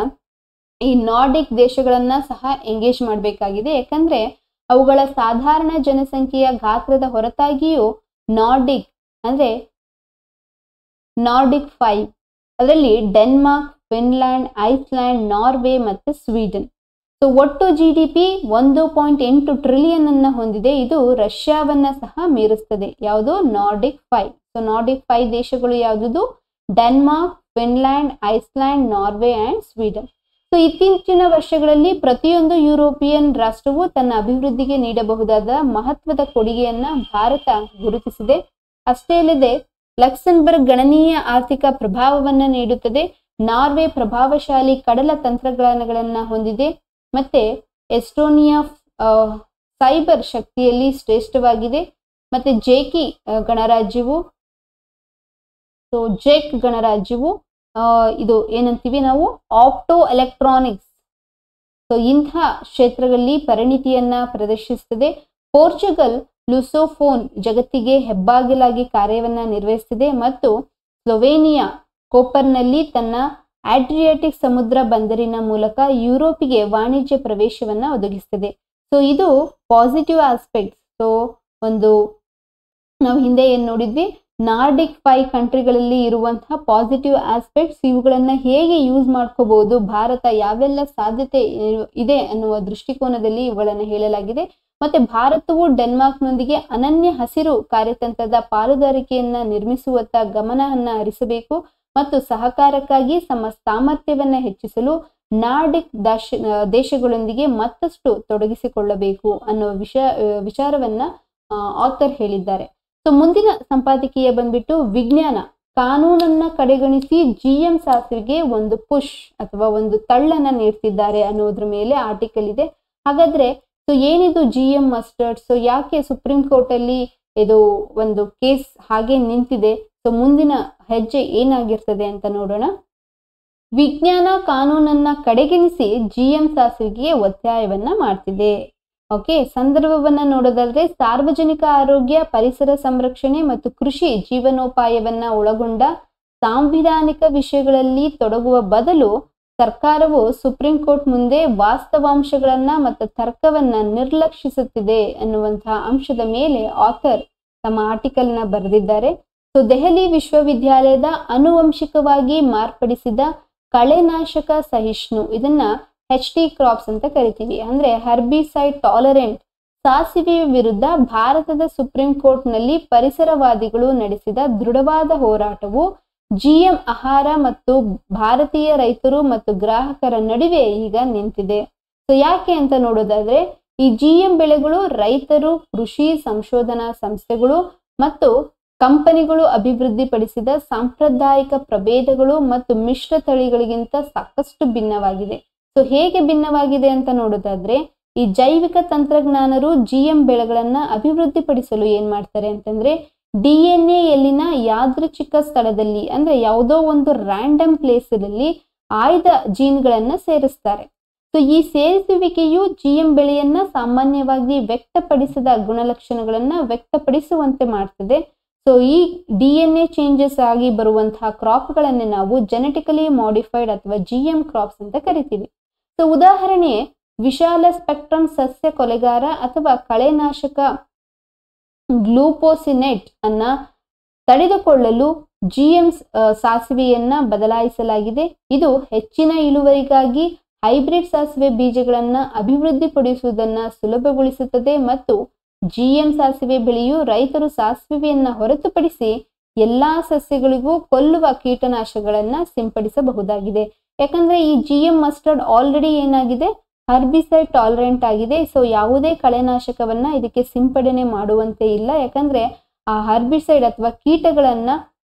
ಈ ನಾರ್ಡಿಕ್ ದೇಶಗಳನ್ನ ಸಹ ಎಂಗೇಜ್ ಮಾಡಬೇಕಾಗಿದೆ ಯಾಕಂದ್ರೆ ಅವುಗಳ ಸಾಧಾರಣ ಜನಸಂಖ್ಯೆಯ ಗಾತ್ರದ ಹೊರತಾಗಿಯೂ ನಾರ್ಡಿಕ್ ಅಂದ್ರೆ ನಾರ್ಡಿಕ್ ಫೈವ್ ಅದರಲ್ಲಿ ಡೆನ್ಮಾರ್ಕ್ ಫಿನ್ಲ್ಯಾಂಡ್ ಐಸ್ಲ್ಯಾಂಡ್ ನಾರ್ವೆ ಮತ್ತು ಸ್ವೀಡನ್ ಸೊ ಒಟ್ಟು ಜಿ ಡಿ ಪಿ ಒಂದು ಪಾಯಿಂಟ್ ಎಂಟು ಟ್ರಿಲಿಯನ್ ಅನ್ನ ಹೊಂದಿದೆ ಇದು ರಷ್ಯಾವನ್ನ ಸಹ ಮೀರಿಸ್ತದೆ ಯಾವುದು Nordic five so Nordic five ದೇಶಗಳು ಯಾವುದು Denmark Finland Iceland Norway and Sweden so ಇತ್ತೀಚಿನ ವರ್ಷಗಳಲ್ಲಿ ಪ್ರತಿಯೊಂದು ಯುರೋಪಿಯನ್ ರಾಷ್ಟ್ರವು ತನ್ನ ಅಭಿವೃದ್ಧಿಗೆ ನೀಡಬಹುದಾದ ಮಹತ್ವದ ಕೊಡುಗೆಯನ್ನ ಭಾರತ ಗುರುತಿಸಿದೆ ಅಷ್ಟೇ ಅಲ್ಲದೆ ಲಕ್ಸನ್ಬರ್ಗ್ ಗಣನೀಯ ಆರ್ಥಿಕ ಪ್ರಭಾವವನ್ನ ನೀಡುತ್ತದೆ ನಾರ್ವೆ ಪ್ರಭಾವಶಾಲಿ ಕಡಲ ತಂತ್ರಜ್ಞಾನಗಳನ್ನ ಹೊಂದಿದೆ ಮತ್ತೆ ಎಸ್ಟೋನಿಯಾ ಸೈಬರ್ ಶಕ್ತಿಯಲ್ಲಿ ಶ್ರೇಷ್ಠವಾಗಿದೆ ಮತ್ತೆ ಜೇಕಿ ಗಣರಾಜ್ಯವು ಸೊ ಜೇಕ್ ಗಣರಾಜ್ಯವು ಇದು ಏನಂತೀವಿ ನಾವು ಆಪ್ಟೋ ಎಲೆಕ್ಟ್ರಾನಿಕ್ಸ್ ಸೊ ಇಂಥ ಕ್ಷೇತ್ರಗಳಲ್ಲಿ ಪರಿಣಿತಿಯನ್ನ ಪ್ರದರ್ಶಿಸುತ್ತದೆ ಪೋರ್ಚುಗಲ್ ಲುಸೋಫೋನ್ ಜಗತ್ತಿಗೆ ಹೆಬ್ಬಾಗಿಲಾಗಿ ಕಾರ್ಯವನ್ನ ನಿರ್ವಹಿಸುತ್ತಿದೆ ಮತ್ತು ಸ್ಲೊವೇನಿಯಾ ಕೋಪರ್ನಲ್ಲಿ ತನ್ನ ಆಡ್ರಿಯಾಟಿಕ್ ಸಮುದ್ರ ಬಂದರಿನ ಮೂಲಕ ಯುರೋಪಿಗೆ ವಾಣಿಜ್ಯ ಪ್ರವೇಶವನ್ನ ಒದಗಿಸುತ್ತದೆ ಸೊ ಇದು ಪಾಸಿಟಿವ್ ಆಸ್ಪೆಕ್ಟ್ ಸೊ ಒಂದು ನಾವು ಹಿಂದೆ ಏನ್ ನೋಡಿದ್ವಿ ನಾರ್ಡಿಕ್ ಫೈವ್ ಕಂಟ್ರಿಗಳಲ್ಲಿ ಇರುವಂತಹ ಪಾಸಿಟಿವ್ ಆಸ್ಪೆಕ್ಟ್ಸ್ ಇವುಗಳನ್ನ ಹೇಗೆ ಯೂಸ್ ಮಾಡ್ಕೋಬಹುದು ಭಾರತ ಯಾವೆಲ್ಲ ಸಾಧ್ಯತೆ ಇದೆ ಅನ್ನುವ ದೃಷ್ಟಿಕೋನದಲ್ಲಿ ಇವುಗಳನ್ನು ಹೇಳಲಾಗಿದೆ ಮತ್ತೆ ಭಾರತವು ಡೆನ್ಮಾರ್ಕ್ನೊಂದಿಗೆ ಅನನ್ಯ ಹಸಿರು ಕಾರ್ಯತಂತ್ರದ ಪಾಲುದಾರಿಕೆಯನ್ನ ನಿರ್ಮಿಸುವತ್ತ ಗಮನವನ್ನ ಹರಿಸಬೇಕು ಮತ್ತು ಸಹಕಾರಕ್ಕಾಗಿ ತಮ್ಮ ಸಾಮರ್ಥ್ಯವನ್ನ ಹೆಚ್ಚಿಸಲು ನಾರ್ಡಿಕ್ ದೇಶ ದೇಶಗಳೊಂದಿಗೆ ಮತ್ತಷ್ಟು ತೊಡಗಿಸಿಕೊಳ್ಳಬೇಕು ಅನ್ನೋ ವಿಷಯ ವಿಚಾರವನ್ನ ಆಥರ್ ಹೇಳಿದ್ದಾರೆ ಸೊ ಮುಂದಿನ ಸಂಪಾದಕೀಯ ಬಂದ್ಬಿಟ್ಟು ವಿಜ್ಞಾನ ಕಾನೂನನ್ನ ಕಡೆಗಣಿಸಿ ಜಿ ಎಂ ಶಾಸ್ತ್ರಿಗೆ ಒಂದು ಪುಷ್ ಅಥವಾ ಒಂದು ತಳ್ಳನ್ನ ನೀಡ್ತಿದ್ದಾರೆ ಅನ್ನೋದ್ರ ಮೇಲೆ ಆರ್ಟಿಕಲ್ ಇದೆ ಹಾಗಾದ್ರೆ ಸೊ ಏನಿದು ಜಿ ಎಂ ಮಸ್ಟರ್ಡ್ ಸೊ ಯಾಕೆ ಸುಪ್ರೀಂ ಕೋರ್ಟ್ ಅಲ್ಲಿ ಇದು ಒಂದು ಕೇಸ್ ಹಾಗೆ ನಿಂತಿದೆ ಸೊ ಮುಂದಿನ ಹೆಜ್ಜೆ ಏನಾಗಿರ್ತದೆ ಅಂತ ನೋಡೋಣ ವಿಜ್ಞಾನ ಕಾನೂನನ್ನ ಕಡೆಗಣಿಸಿ ಜಿ ಎಂ ಸಾಸಿವೆಗೆ ಒತ್ತಾಯವನ್ನ ಮಾಡ್ತಿದೆ ಓಕೆ ಸಂದರ್ಭವನ್ನ ನೋಡೋದಾದ್ರೆ ಸಾರ್ವಜನಿಕ ಆರೋಗ್ಯ ಪರಿಸರ ಸಂರಕ್ಷಣೆ ಮತ್ತು ಕೃಷಿ ಜೀವನೋಪಾಯವನ್ನ ಒಳಗೊಂಡ ಸಾಂವಿಧಾನಿಕ ವಿಷಯಗಳಲ್ಲಿ ತೊಡಗುವ ಬದಲು ಸರ್ಕಾರವು ಸುಪ್ರೀಂ ಕೋರ್ಟ್ ಮುಂದೆ ವಾಸ್ತವಾಂಶಗಳನ್ನ ಮತ್ತು ತರ್ಕವನ್ನ ನಿರ್ಲಕ್ಷಿಸುತ್ತಿದೆ ಅನ್ನುವಂತಹ ಅಂಶದ ಮೇಲೆ ಆಥರ್ ತಮ್ಮ ಆರ್ಟಿಕಲ್ ನ ಬರೆದಿದ್ದಾರೆ ಸೊ ದೆಹಲಿ ವಿಶ್ವವಿದ್ಯಾಲಯದ ಆನುವಂಶಿಕವಾಗಿ ಮಾರ್ಪಡಿಸಿದ ಕಳೆನಾಶಕ ಸಹಿಷ್ಣು ಇದನ್ನ ಹೆಚ್ ಟಿ ಕ್ರಾಪ್ಸ್ ಅಂತ ಕರಿತೀವಿ ಅಂದ್ರೆ ಹರ್ಬಿಸೈಡ್ ಟಾಲರೆಂಟ್ ಸಾಸಿವೆಯ ವಿರುದ್ಧ ಭಾರತದ ಸುಪ್ರೀಂ ಕೋರ್ಟ್ನಲ್ಲಿ ಪರಿಸರವಾದಿಗಳು ನಡೆಸಿದ ದೃಢವಾದ ಹೋರಾಟವು ಜಿಎಂ ಆಹಾರ ಮತ್ತು ಭಾರತೀಯ ರೈತರು ಮತ್ತು ಗ್ರಾಹಕರ ನಡುವೆ ಈಗ ನಿಂತಿದೆ ಸೊ ಯಾಕೆ ಅಂತ ನೋಡೋದಾದ್ರೆ ಈ ಜಿಎಂ ಬೆಳೆಗಳು ರೈತರು ಕೃಷಿ ಸಂಶೋಧನಾ ಸಂಸ್ಥೆಗಳು ಮತ್ತು ಕಂಪನಿಗಳು ಅಭಿವೃದ್ಧಿಪಡಿಸಿದ ಸಾಂಪ್ರದಾಯಿಕ ಪ್ರಭೇದಗಳು ಮತ್ತು ಮಿಶ್ರ ತಳಿಗಳಿಗಿಂತ ಸಾಕಷ್ಟು ಭಿನ್ನವಾಗಿದೆ ಸೊ ಹೇಗೆ ಭಿನ್ನವಾಗಿದೆ ಅಂತ ನೋಡೋದಾದ್ರೆ ಈ ಜೈವಿಕ ತಂತ್ರಜ್ಞಾನರು ಜಿಎಂ ಬೆಳೆಗಳನ್ನ ಅಭಿವೃದ್ಧಿಪಡಿಸಲು ಏನ್ ಮಾಡ್ತಾರೆ ಅಂತಂದ್ರೆ ಡಿ ಎನ್ ಎಲ್ಲಿನ ಯಾದೃಚ್ಛಿಕ ಸ್ಥಳದಲ್ಲಿ ಅಂದ್ರೆ ಯಾವುದೋ ಒಂದು ರ್ಯಾಂಡಮ್ ಪ್ಲೇಸಲ್ಲಿ ಆಯ್ದ ಜೀನ್ಗಳನ್ನ ಸೇರಿಸ್ತಾರೆ ಸೊ ಈ ಸೇರಿಸುವಿಕೆಯು ಜಿಎಂ ಬೆಳೆಯನ್ನ ಸಾಮಾನ್ಯವಾಗಿ ವ್ಯಕ್ತಪಡಿಸದ ಗುಣಲಕ್ಷಣಗಳನ್ನ ವ್ಯಕ್ತಪಡಿಸುವಂತೆ ಮಾಡ್ತದೆ ಸೊ ಈ ಡಿ ಎನ್ ಎ ಚೇಂಜಸ್ ಆಗಿ ಬರುವಂತಹ ಕ್ರಾಪ್ಗಳನ್ನೇ ನಾವು ಜೆನೆಟಿಕಲಿ ಮಾಡಿಫೈಡ್ ಅಥವಾ ಜಿ ಎಂ ಕ್ರಾಪ್ಸ್ ಅಂತ ಕರಿತೀವಿ ಸೊ ಉದಾಹರಣೆ ವಿಶಾಲ ಸ್ಪೆಕ್ಟ್ರಮ್ ಸಸ್ಯ ಕೊಲೆಗಾರ ಅಥವಾ ಕಳೆನಾಶಕ ಗ್ಲೂಕೋಸಿನೆಟ್ ಅನ್ನ ತಡೆದುಕೊಳ್ಳಲು ಜಿಎಂ ಸಾಸಿವೆಯನ್ನ ಬದಲಾಯಿಸಲಾಗಿದೆ ಇದು ಹೆಚ್ಚಿನ ಇಳುವರಿಗಾಗಿ ಹೈಬ್ರಿಡ್ ಸಾಸಿವೆ ಬೀಜಗಳನ್ನ ಅಭಿವೃದ್ಧಿಪಡಿಸುವುದನ್ನ ಸುಲಭಗೊಳಿಸುತ್ತದೆ ಮತ್ತು ಜಿಎಂ ಸಾಸಿವೆ ಬೆಳೆಯು ರೈತರು ಸಾಸಿವೆಯನ್ನ ಹೊರತುಪಡಿಸಿ ಎಲ್ಲಾ ಸಸ್ಯಗಳಿಗೂ ಕೊಲ್ಲುವ ಕೀಟನಾಶಗಳನ್ನ ಸಿಂಪಡಿಸಬಹುದಾಗಿದೆ ಯಾಕಂದ್ರೆ ಈ ಜಿಎಂ ಮಸ್ಟರ್ಡ್ ಆಲ್ರೆಡಿ ಏನಾಗಿದೆ ಹರ್ಬಿಸೈಡ್ ಟಾಲರೆಂಟ್ ಆಗಿದೆ ಸೊ ಯಾವುದೇ ಕಳೆನಾಶಕವನ್ನ ಇದಕ್ಕೆ ಸಿಂಪಡಣೆ ಮಾಡುವಂತೆ ಇಲ್ಲ ಯಾಕಂದ್ರೆ ಆ ಹರ್ಬಿಸೈಡ್ ಅಥವಾ ಕೀಟಗಳನ್ನ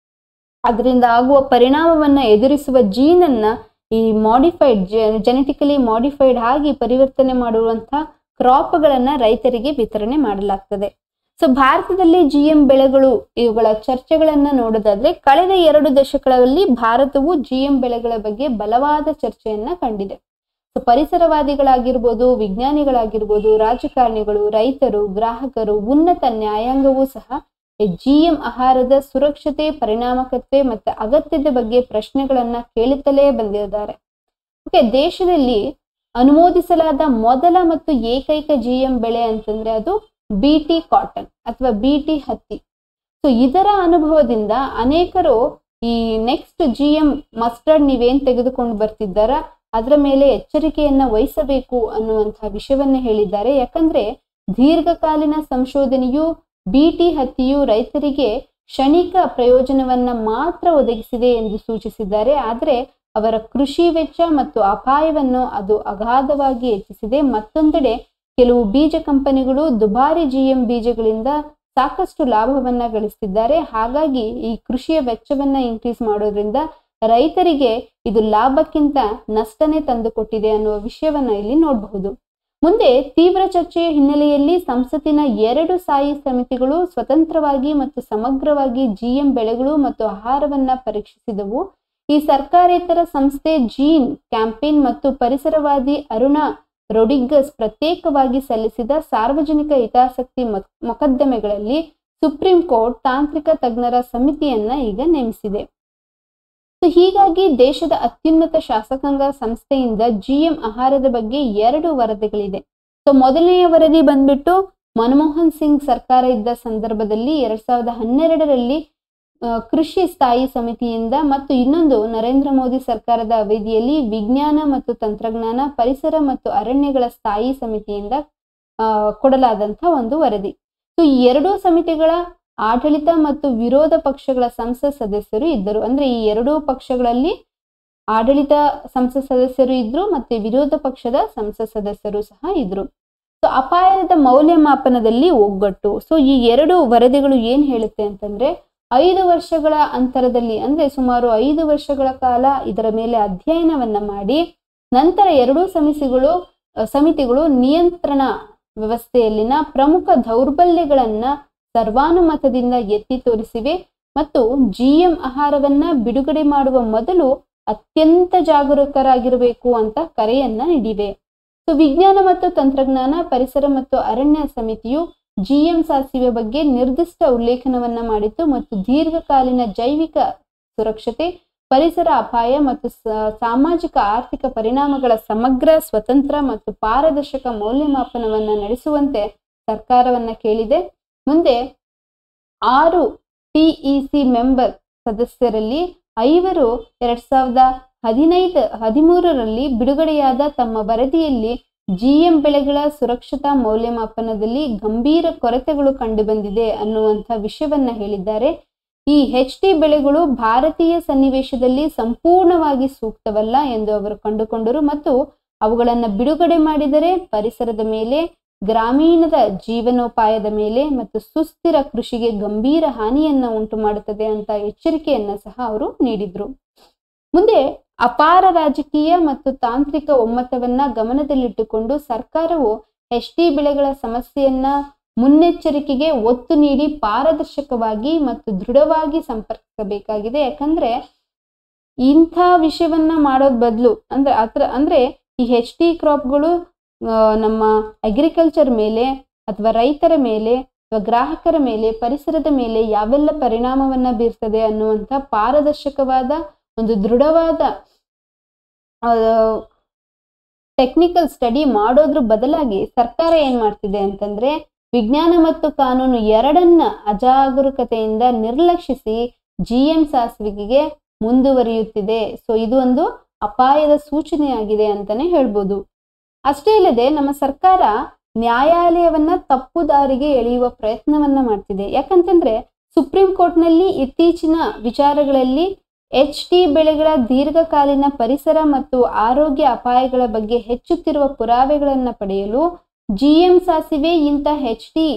ಅದರಿಂದ ಆಗುವ ಪರಿಣಾಮವನ್ನ ಎದುರಿಸುವ ಜೀನನ್ನ ಈ ಮಾಡಿಫೈಡ್ ಜೆನೆಟಿಕಲಿ ಮಾಡಿಫೈಡ್ ಆಗಿ ಪರಿವರ್ತನೆ ಮಾಡುವಂತಹ ಕ್ರಾಪ್ಗಳನ್ನ ರೈತರಿಗೆ ವಿತರಣೆ ಮಾಡಲಾಗ್ತದೆ ಸೊ ಭಾರತದಲ್ಲಿ ಜಿಎಂ ಬೆಳೆಗಳು ಇವುಗಳ ಚರ್ಚೆಗಳನ್ನ ನೋಡೋದಾದ್ರೆ ಕಳೆದ ಎರಡು ದಶಕಗಳಲ್ಲಿ ಭಾರತವು ಜಿಎಂ ಬೆಳೆಗಳ ಬಗ್ಗೆ ಬಲವಾದ ಚರ್ಚೆಯನ್ನ ಕಂಡಿದೆ ಸೊ ಪರಿಸರವಾದಿಗಳಾಗಿರ್ಬೋದು ವಿಜ್ಞಾನಿಗಳಾಗಿರ್ಬೋದು ರಾಜಕಾರಣಿಗಳು ರೈತರು ಗ್ರಾಹಕರು ಉನ್ನತ ನ್ಯಾಯಾಂಗವೂ ಸಹ ಜಿಎಂ ಆಹಾರದ ಸುರಕ್ಷತೆ ಪರಿಣಾಮಕತೆ ಮತ್ತು ಅಗತ್ಯದ ಬಗ್ಗೆ ಪ್ರಶ್ನೆಗಳನ್ನ ಕೇಳುತ್ತಲೇ ಬಂದಿದ್ದಾರೆ ಓಕೆ ದೇಶದಲ್ಲಿ ಅನುಮೋದಿಸಲಾದ ಮೊದಲ ಮತ್ತು ಏಕೈಕ ಜಿಎಂ ಬೆಳೆ ಅಂತಂದ್ರೆ ಅದು ಬಿ ಟಿ ಕಾಟನ್ ಅಥವಾ ಬಿ ಟಿ ಹತ್ತಿ ಸೊ ಇದರ ಅನುಭವದಿಂದ ಅನೇಕರು ಈ ನೆಕ್ಸ್ಟ್ ಜಿ ಎಂ ಮಸ್ಟರ್ಡ್ ನೀವೇನ್ ತೆಗೆದುಕೊಂಡು ಬರ್ತಿದ್ದಾರ ಅದರ ಮೇಲೆ ಎಚ್ಚರಿಕೆಯನ್ನ ವಹಿಸಬೇಕು ಅನ್ನುವಂತಹ ವಿಷಯವನ್ನ ಹೇಳಿದ್ದಾರೆ ಯಾಕಂದ್ರೆ ದೀರ್ಘಕಾಲೀನ ಸಂಶೋಧನೆಯು ಬಿ ಟಿ ಹತ್ತಿಯು ರೈತರಿಗೆ ಕ್ಷಣಿಕ ಪ್ರಯೋಜನವನ್ನ ಮಾತ್ರ ಒದಗಿಸಿದೆ ಎಂದು ಸೂಚಿಸಿದ್ದಾರೆ ಆದರೆ ಅವರ ಕೃಷಿ ವೆಚ್ಚ ಮತ್ತು ಅಪಾಯವನ್ನು ಅದು ಅಗಾಧವಾಗಿ ಹೆಚ್ಚಿಸಿದೆ ಮತ್ತೊಂದೆಡೆ ಕೆಲವು ಬೀಜ ಕಂಪನಿಗಳು ದುಬಾರಿ ಜಿಎಂ ಬೀಜಗಳಿಂದ ಸಾಕಷ್ಟು ಲಾಭವನ್ನ ಗಳಿಸ್ತಿದ್ದಾರೆ ಹಾಗಾಗಿ ಈ ಕೃಷಿಯ ವೆಚ್ಚವನ್ನ ಇನ್ಕ್ರೀಸ್ ಮಾಡೋದ್ರಿಂದ ರೈತರಿಗೆ ಇದು ಲಾಭಕ್ಕಿಂತ ನಷ್ಟನೇ ತಂದುಕೊಟ್ಟಿದೆ ಅನ್ನುವ ವಿಷಯವನ್ನ ಇಲ್ಲಿ ನೋಡಬಹುದು ಮುಂದೆ ತೀವ್ರ ಚರ್ಚೆಯ ಹಿನ್ನೆಲೆಯಲ್ಲಿ ಸಂಸತ್ತಿನ ಎರಡು ಸ್ಥಾಯಿ ಸಮಿತಿಗಳು ಸ್ವತಂತ್ರವಾಗಿ ಮತ್ತು ಸಮಗ್ರವಾಗಿ ಜಿಎಂ ಬೆಳೆಗಳು ಮತ್ತು ಆಹಾರವನ್ನ ಪರೀಕ್ಷಿಸಿದವು ಈ ಸರ್ಕಾರೇತರ ಸಂಸ್ಥೆ ಜೀನ್ ಕ್ಯಾಂಪೇನ್ ಮತ್ತು ಪರಿಸರವಾದಿ ಅರುಣ ರೊಡಿಗಸ್ ಪ್ರತ್ಯೇಕವಾಗಿ ಸಲ್ಲಿಸಿದ ಸಾರ್ವಜನಿಕ ಹಿತಾಸಕ್ತಿ ಮೊಕದ್ದಮೆಗಳಲ್ಲಿ ಸುಪ್ರೀಂ ಕೋರ್ಟ್ ತಾಂತ್ರಿಕ ತಜ್ಞರ ಸಮಿತಿಯನ್ನ ಈಗ ನೇಮಿಸಿದೆ ಸೊ ಹೀಗಾಗಿ ದೇಶದ ಅತ್ಯುನ್ನತ ಶಾಸಕಾಂಗ ಸಂಸ್ಥೆಯಿಂದ ಜಿಎಂ ಆಹಾರದ ಬಗ್ಗೆ ಎರಡು ವರದಿಗಳಿದೆ ಸೊ ಮೊದಲನೆಯ ವರದಿ ಬಂದ್ಬಿಟ್ಟು ಮನಮೋಹನ್ ಸಿಂಗ್ ಸರ್ಕಾರ ಇದ್ದ ಸಂದರ್ಭದಲ್ಲಿ ಎರಡ್ ಸಾವಿರದ ಹನ್ನೆರಡರಲ್ಲಿ ಕೃಷಿ ಸ್ಥಾಯಿ ಸಮಿತಿಯಿಂದ ಮತ್ತು ಇನ್ನೊಂದು ನರೇಂದ್ರ ಮೋದಿ ಸರ್ಕಾರದ ಅವಧಿಯಲ್ಲಿ ವಿಜ್ಞಾನ ಮತ್ತು ತಂತ್ರಜ್ಞಾನ ಪರಿಸರ ಮತ್ತು ಅರಣ್ಯಗಳ ಸ್ಥಾಯಿ ಸಮಿತಿಯಿಂದ ಕೊಡಲಾದಂಥ ಒಂದು ವರದಿ ಸೊ ಈ ಎರಡೂ ಸಮಿತಿಗಳ ಆಡಳಿತ ಮತ್ತು ವಿರೋಧ ಪಕ್ಷಗಳ ಸಂಸತ್ ಸದಸ್ಯರು ಇದ್ದರು ಅಂದ್ರೆ ಈ ಎರಡೂ ಪಕ್ಷಗಳಲ್ಲಿ ಆಡಳಿತ ಸಂಸತ್ ಸದಸ್ಯರು ಇದ್ರು ಮತ್ತೆ ವಿರೋಧ ಪಕ್ಷದ ಸಂಸತ್ ಸದಸ್ಯರು ಸಹ ಇದ್ರು ಸೊ ಅಪಾಯದ ಮೌಲ್ಯಮಾಪನದಲ್ಲಿ ಒಗ್ಗಟ್ಟು ಸೊ ಈ ಎರಡು ವರದಿಗಳು ಏನ್ ಹೇಳುತ್ತೆ ಅಂತಂದ್ರೆ ಐದು ವರ್ಷಗಳ ಅಂತರದಲ್ಲಿ ಅಂದ್ರೆ ಸುಮಾರು ಐದು ವರ್ಷಗಳ ಕಾಲ ಇದರ ಮೇಲೆ ಅಧ್ಯಯನವನ್ನ ಮಾಡಿ ನಂತರ ಎರಡೂ ಸಮಿತಿಗಳು ಸಮಿತಿಗಳು ನಿಯಂತ್ರಣ ವ್ಯವಸ್ಥೆಯಲ್ಲಿನ ಪ್ರಮುಖ ದೌರ್ಬಲ್ಯಗಳನ್ನ ಸರ್ವಾನುಮತದಿಂದ ಎತ್ತಿ ತೋರಿಸಿವೆ ಮತ್ತು ಜಿಎಂ ಆಹಾರವನ್ನ ಬಿಡುಗಡೆ ಮಾಡುವ ಮೊದಲು ಅತ್ಯಂತ ಜಾಗರೂಕರಾಗಿರಬೇಕು ಅಂತ ಕರೆಯನ್ನ ನೀಡಿವೆ ಸೊ ವಿಜ್ಞಾನ ಮತ್ತು ತಂತ್ರಜ್ಞಾನ ಪರಿಸರ ಮತ್ತು ಅರಣ್ಯ ಸಮಿತಿಯು ಜಿಎಂ ಸಾಸಿವೆ ಬಗ್ಗೆ ನಿರ್ದಿಷ್ಟ ಉಲ್ಲೇಖನವನ್ನ ಮಾಡಿತ್ತು ಮತ್ತು ದೀರ್ಘಕಾಲೀನ ಜೈವಿಕ ಸುರಕ್ಷತೆ ಪರಿಸರ ಅಪಾಯ ಮತ್ತು ಸಾಮಾಜಿಕ ಆರ್ಥಿಕ ಪರಿಣಾಮಗಳ ಸಮಗ್ರ ಸ್ವತಂತ್ರ ಮತ್ತು ಪಾರದರ್ಶಕ ಮೌಲ್ಯಮಾಪನವನ್ನ ನಡೆಸುವಂತೆ ಸರ್ಕಾರವನ್ನ ಕೇಳಿದೆ ಮುಂದೆ ಆರು ಟಿಇಸಿ ಮೆಂಬರ್ ಸದಸ್ಯರಲ್ಲಿ ಐವರು ಎರಡ್ ಸಾವಿರದ ಹದಿನೈದು ಹದಿಮೂರರಲ್ಲಿ ಬಿಡುಗಡೆಯಾದ ತಮ್ಮ ವರದಿಯಲ್ಲಿ ಜಿಎಂ ಬೆಳೆಗಳ ಸುರಕ್ಷತಾ ಮೌಲ್ಯಮಾಪನದಲ್ಲಿ ಗಂಭೀರ ಕೊರತೆಗಳು ಕಂಡುಬಂದಿದೆ ಅನ್ನುವಂಥ ವಿಷಯವನ್ನ ಹೇಳಿದ್ದಾರೆ ಈ ಹೆಚ್ ಟಿ ಬೆಳೆಗಳು ಭಾರತೀಯ ಸನ್ನಿವೇಶದಲ್ಲಿ ಸಂಪೂರ್ಣವಾಗಿ ಸೂಕ್ತವಲ್ಲ ಎಂದು ಅವರು ಕಂಡುಕೊಂಡರು ಮತ್ತು ಅವುಗಳನ್ನು ಬಿಡುಗಡೆ ಮಾಡಿದರೆ ಪರಿಸರದ ಮೇಲೆ ಗ್ರಾಮೀಣದ ಜೀವನೋಪಾಯದ ಮೇಲೆ ಮತ್ತು ಸುಸ್ಥಿರ ಕೃಷಿಗೆ ಗಂಭೀರ ಹಾನಿಯನ್ನ ಉಂಟು ಮಾಡುತ್ತದೆ ಅಂತ ಎಚ್ಚರಿಕೆಯನ್ನ ಸಹ ಅವರು ನೀಡಿದ್ರು ಮುಂದೆ ಅಪಾರ ರಾಜಕೀಯ ಮತ್ತು ತಾಂತ್ರಿಕ ಒಮ್ಮತವನ್ನ ಗಮನದಲ್ಲಿಟ್ಟುಕೊಂಡು ಸರ್ಕಾರವು ಎಚ್ ಟಿ ಬೆಳೆಗಳ ಸಮಸ್ಯೆಯನ್ನ ಮುನ್ನೆಚ್ಚರಿಕೆಗೆ ಒತ್ತು ನೀಡಿ ಪಾರದರ್ಶಕವಾಗಿ ಮತ್ತು ದೃಢವಾಗಿ ಸಂಪರ್ಕಿಸಬೇಕಾಗಿದೆ ಯಾಕಂದ್ರೆ ಇಂಥ ವಿಷಯವನ್ನ ಮಾಡೋದ್ ಬದಲು ಅಂದ್ರೆ ಅತ್ರ ಅಂದ್ರೆ ಈ ಹೆಚ್ ಟಿ ಕ್ರಾಪ್ಗಳು ನಮ್ಮ ಅಗ್ರಿಕಲ್ಚರ್ ಮೇಲೆ ಅಥವಾ ರೈತರ ಮೇಲೆ ಅಥವಾ ಗ್ರಾಹಕರ ಮೇಲೆ ಪರಿಸರದ ಮೇಲೆ ಯಾವೆಲ್ಲ ಪರಿಣಾಮವನ್ನ ಬೀರ್ತದೆ ಅನ್ನುವಂಥ ಪಾರದರ್ಶಕವಾದ ಒಂದು ದೃಢವಾದ ಟೆಕ್ನಿಕಲ್ ಸ್ಟಡಿ ಮಾಡೋದ್ರ ಬದಲಾಗಿ ಸರ್ಕಾರ ಏನ್ ಮಾಡ್ತಿದೆ ಅಂತಂದ್ರೆ ವಿಜ್ಞಾನ ಮತ್ತು ಕಾನೂನು ಎರಡನ್ನ ಅಜಾಗರೂಕತೆಯಿಂದ ನಿರ್ಲಕ್ಷಿಸಿ ಜಿಎಂ ಸಾಸಿವೆಗೆ ಮುಂದುವರಿಯುತ್ತಿದೆ ಸೊ ಇದು ಒಂದು ಅಪಾಯದ ಸೂಚನೆಯಾಗಿದೆ ಅಂತಾನೆ ಹೇಳ್ಬೋದು ಅಷ್ಟೇ ಅಲ್ಲದೆ ನಮ್ಮ ಸರ್ಕಾರ ನ್ಯಾಯಾಲಯವನ್ನ ತಪ್ಪು ದಾರಿಗೆ ಎಳೆಯುವ ಪ್ರಯತ್ನವನ್ನ ಮಾಡ್ತಿದೆ ಯಾಕಂತಂದ್ರೆ ಸುಪ್ರೀಂ ಕೋರ್ಟ್ನಲ್ಲಿ ಇತ್ತೀಚಿನ ವಿಚಾರಗಳಲ್ಲಿ ಎಚ್ ಟಿ ಬೆಳೆಗಳ ದೀರ್ಘಕಾಲೀನ ಪರಿಸರ ಮತ್ತು ಆರೋಗ್ಯ ಅಪಾಯಗಳ ಬಗ್ಗೆ ಹೆಚ್ಚುತ್ತಿರುವ ಪುರಾವೆಗಳನ್ನು ಪಡೆಯಲು ಜಿಎಂ ಸಾಸಿವೆ ಇಂಥ ಹೆಚ್ ಟಿ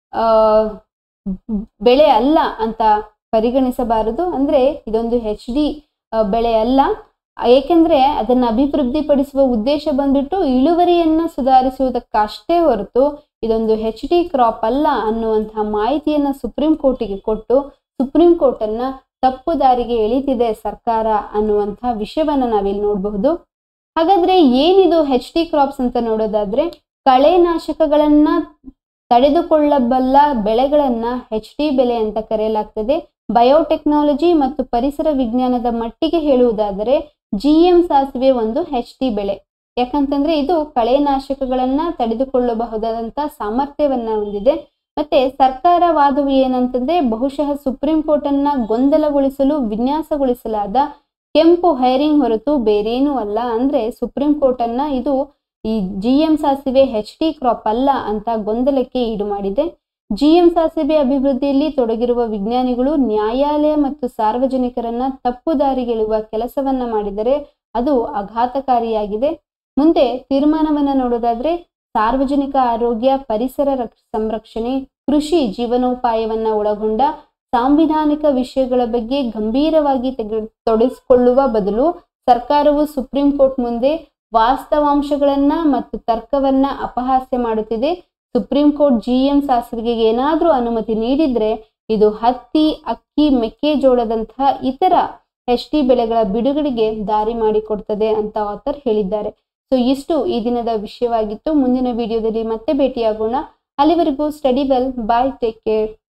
ಬೆಳೆ ಅಲ್ಲ ಅಂತ ಪರಿಗಣಿಸಬಾರದು ಅಂದ್ರೆ ಇದೊಂದು ಹೆಚ್ ಡಿ ಬೆಳೆ ಅಲ್ಲ ಏಕೆಂದ್ರೆ ಅದನ್ನ ಅಭಿವೃದ್ಧಿಪಡಿಸುವ ಉದ್ದೇಶ ಬಂದ್ಬಿಟ್ಟು ಇಳುವರಿಯನ್ನ ಸುಧಾರಿಸುವುದಕ್ಕಷ್ಟೇ ಹೊರತು ಇದೊಂದು ಹೆಚ್ ಡಿ ಕ್ರಾಪ್ ಅಲ್ಲ ಅನ್ನುವಂತಹ ಮಾಹಿತಿಯನ್ನ ಸುಪ್ರೀಂ ಕೋರ್ಟಿಗೆ ಕೊಟ್ಟು ಸುಪ್ರೀಂ ಕೋರ್ಟ್ ಅನ್ನ ತಪ್ಪು ದಾರಿಗೆ ಎಳಿತಿದೆ ಸರ್ಕಾರ ಅನ್ನುವಂಥ ವಿಷಯವನ್ನ ನಾವಿಲ್ಲಿ ನೋಡಬಹುದು ಹಾಗಾದ್ರೆ ಏನಿದು ಹೆಚ್ ಟಿ ಕ್ರಾಪ್ಸ್ ಅಂತ ನೋಡೋದಾದ್ರೆ ಕಳೆನಾಶಕಗಳನ್ನ ತಡೆದುಕೊಳ್ಳಬಲ್ಲ ಬೆಳೆಗಳನ್ನ ಹೆಚ್ ಟಿ ಬೆಲೆ ಅಂತ ಕರೆಯಲಾಗ್ತದೆ ಬಯೋಟೆಕ್ನಾಲಜಿ ಮತ್ತು ಪರಿಸರ ವಿಜ್ಞಾನದ ಮಟ್ಟಿಗೆ ಹೇಳುವುದಾದರೆ ಜಿಎಂ ಸಾಸಿವೆ ಒಂದು ಹೆಚ್ ಟಿ ಬೆಳೆ ಯಾಕಂತಂದ್ರೆ ಇದು ಕಳೆನಾಶಕಗಳನ್ನ ತಡೆದುಕೊಳ್ಳಬಹುದಾದಂತ ಸಾಮರ್ಥ್ಯವನ್ನ ಹೊಂದಿದೆ ಮತ್ತೆ ಸರ್ಕಾರ ವಾದವು ಏನಂತಂದ್ರೆ ಬಹುಶಃ ಸುಪ್ರೀಂ ಕೋರ್ಟ್ ಅನ್ನ ಗೊಂದಲಗೊಳಿಸಲು ವಿನ್ಯಾಸಗೊಳಿಸಲಾದ ಕೆಂಪು ಹೈರಿಂಗ್ ಹೊರತು ಬೇರೇನೂ ಅಲ್ಲ ಅಂದ್ರೆ ಸುಪ್ರೀಂ ಕೋರ್ಟ್ ಅನ್ನ ಇದು ಈ ಜಿಎಂ ಸಾಸಿವೆ ಹೆಚ್ ಟಿ ಕ್ರಾಪ್ ಅಲ್ಲ ಅಂತ ಗೊಂದಲಕ್ಕೆ ಈಡು ಮಾಡಿದೆ ಜಿಎಂ ಸಾಸಿವೆ ಅಭಿವೃದ್ಧಿಯಲ್ಲಿ ತೊಡಗಿರುವ ವಿಜ್ಞಾನಿಗಳು ನ್ಯಾಯಾಲಯ ಮತ್ತು ಸಾರ್ವಜನಿಕರನ್ನ ತಪ್ಪು ದಾರಿಗೆಳುವ ಕೆಲಸವನ್ನ ಮಾಡಿದರೆ ಅದು ಆಘಾತಕಾರಿಯಾಗಿದೆ ಮುಂದೆ ತೀರ್ಮಾನವನ್ನ ನೋಡೋದಾದ್ರೆ ಸಾರ್ವಜನಿಕ ಆರೋಗ್ಯ ಪರಿಸರ ಸಂರಕ್ಷಣೆ ಕೃಷಿ ಜೀವನೋಪಾಯವನ್ನ ಒಳಗೊಂಡ ಸಾಂವಿಧಾನಿಕ ವಿಷಯಗಳ ಬಗ್ಗೆ ಗಂಭೀರವಾಗಿ ತೆಗೆ ತೊಡಗಿಸಿಕೊಳ್ಳುವ ಬದಲು ಸರ್ಕಾರವು ಸುಪ್ರೀಂ ಕೋರ್ಟ್ ಮುಂದೆ ವಾಸ್ತವಾಂಶಗಳನ್ನ ಮತ್ತು ತರ್ಕವನ್ನ ಅಪಹಾಸ್ಯ ಮಾಡುತ್ತಿದೆ ಸುಪ್ರೀಂ ಕೋರ್ಟ್ ಜಿಎಂ ಸಾಸಿವೆಗೆ ಏನಾದ್ರೂ ಅನುಮತಿ ನೀಡಿದ್ರೆ ಇದು ಹತ್ತಿ ಅಕ್ಕಿ ಮೆಕ್ಕೆಜೋಳದಂತಹ ಇತರ ಎಚ್ ಟಿ ಬೆಳೆಗಳ ಬಿಡುಗಡೆಗೆ ದಾರಿ ಮಾಡಿಕೊಡ್ತದೆ ಅಂತ ಆಥರ್ ಹೇಳಿದ್ದಾರೆ ಸೊ ಇಷ್ಟು ಈ ದಿನದ ವಿಷಯವಾಗಿತ್ತು ಮುಂದಿನ ವಿಡಿಯೋದಲ್ಲಿ ಮತ್ತೆ ಭೇಟಿಯಾಗೋಣ ಅಲ್ಲಿವರೆಗೂ study well bye take care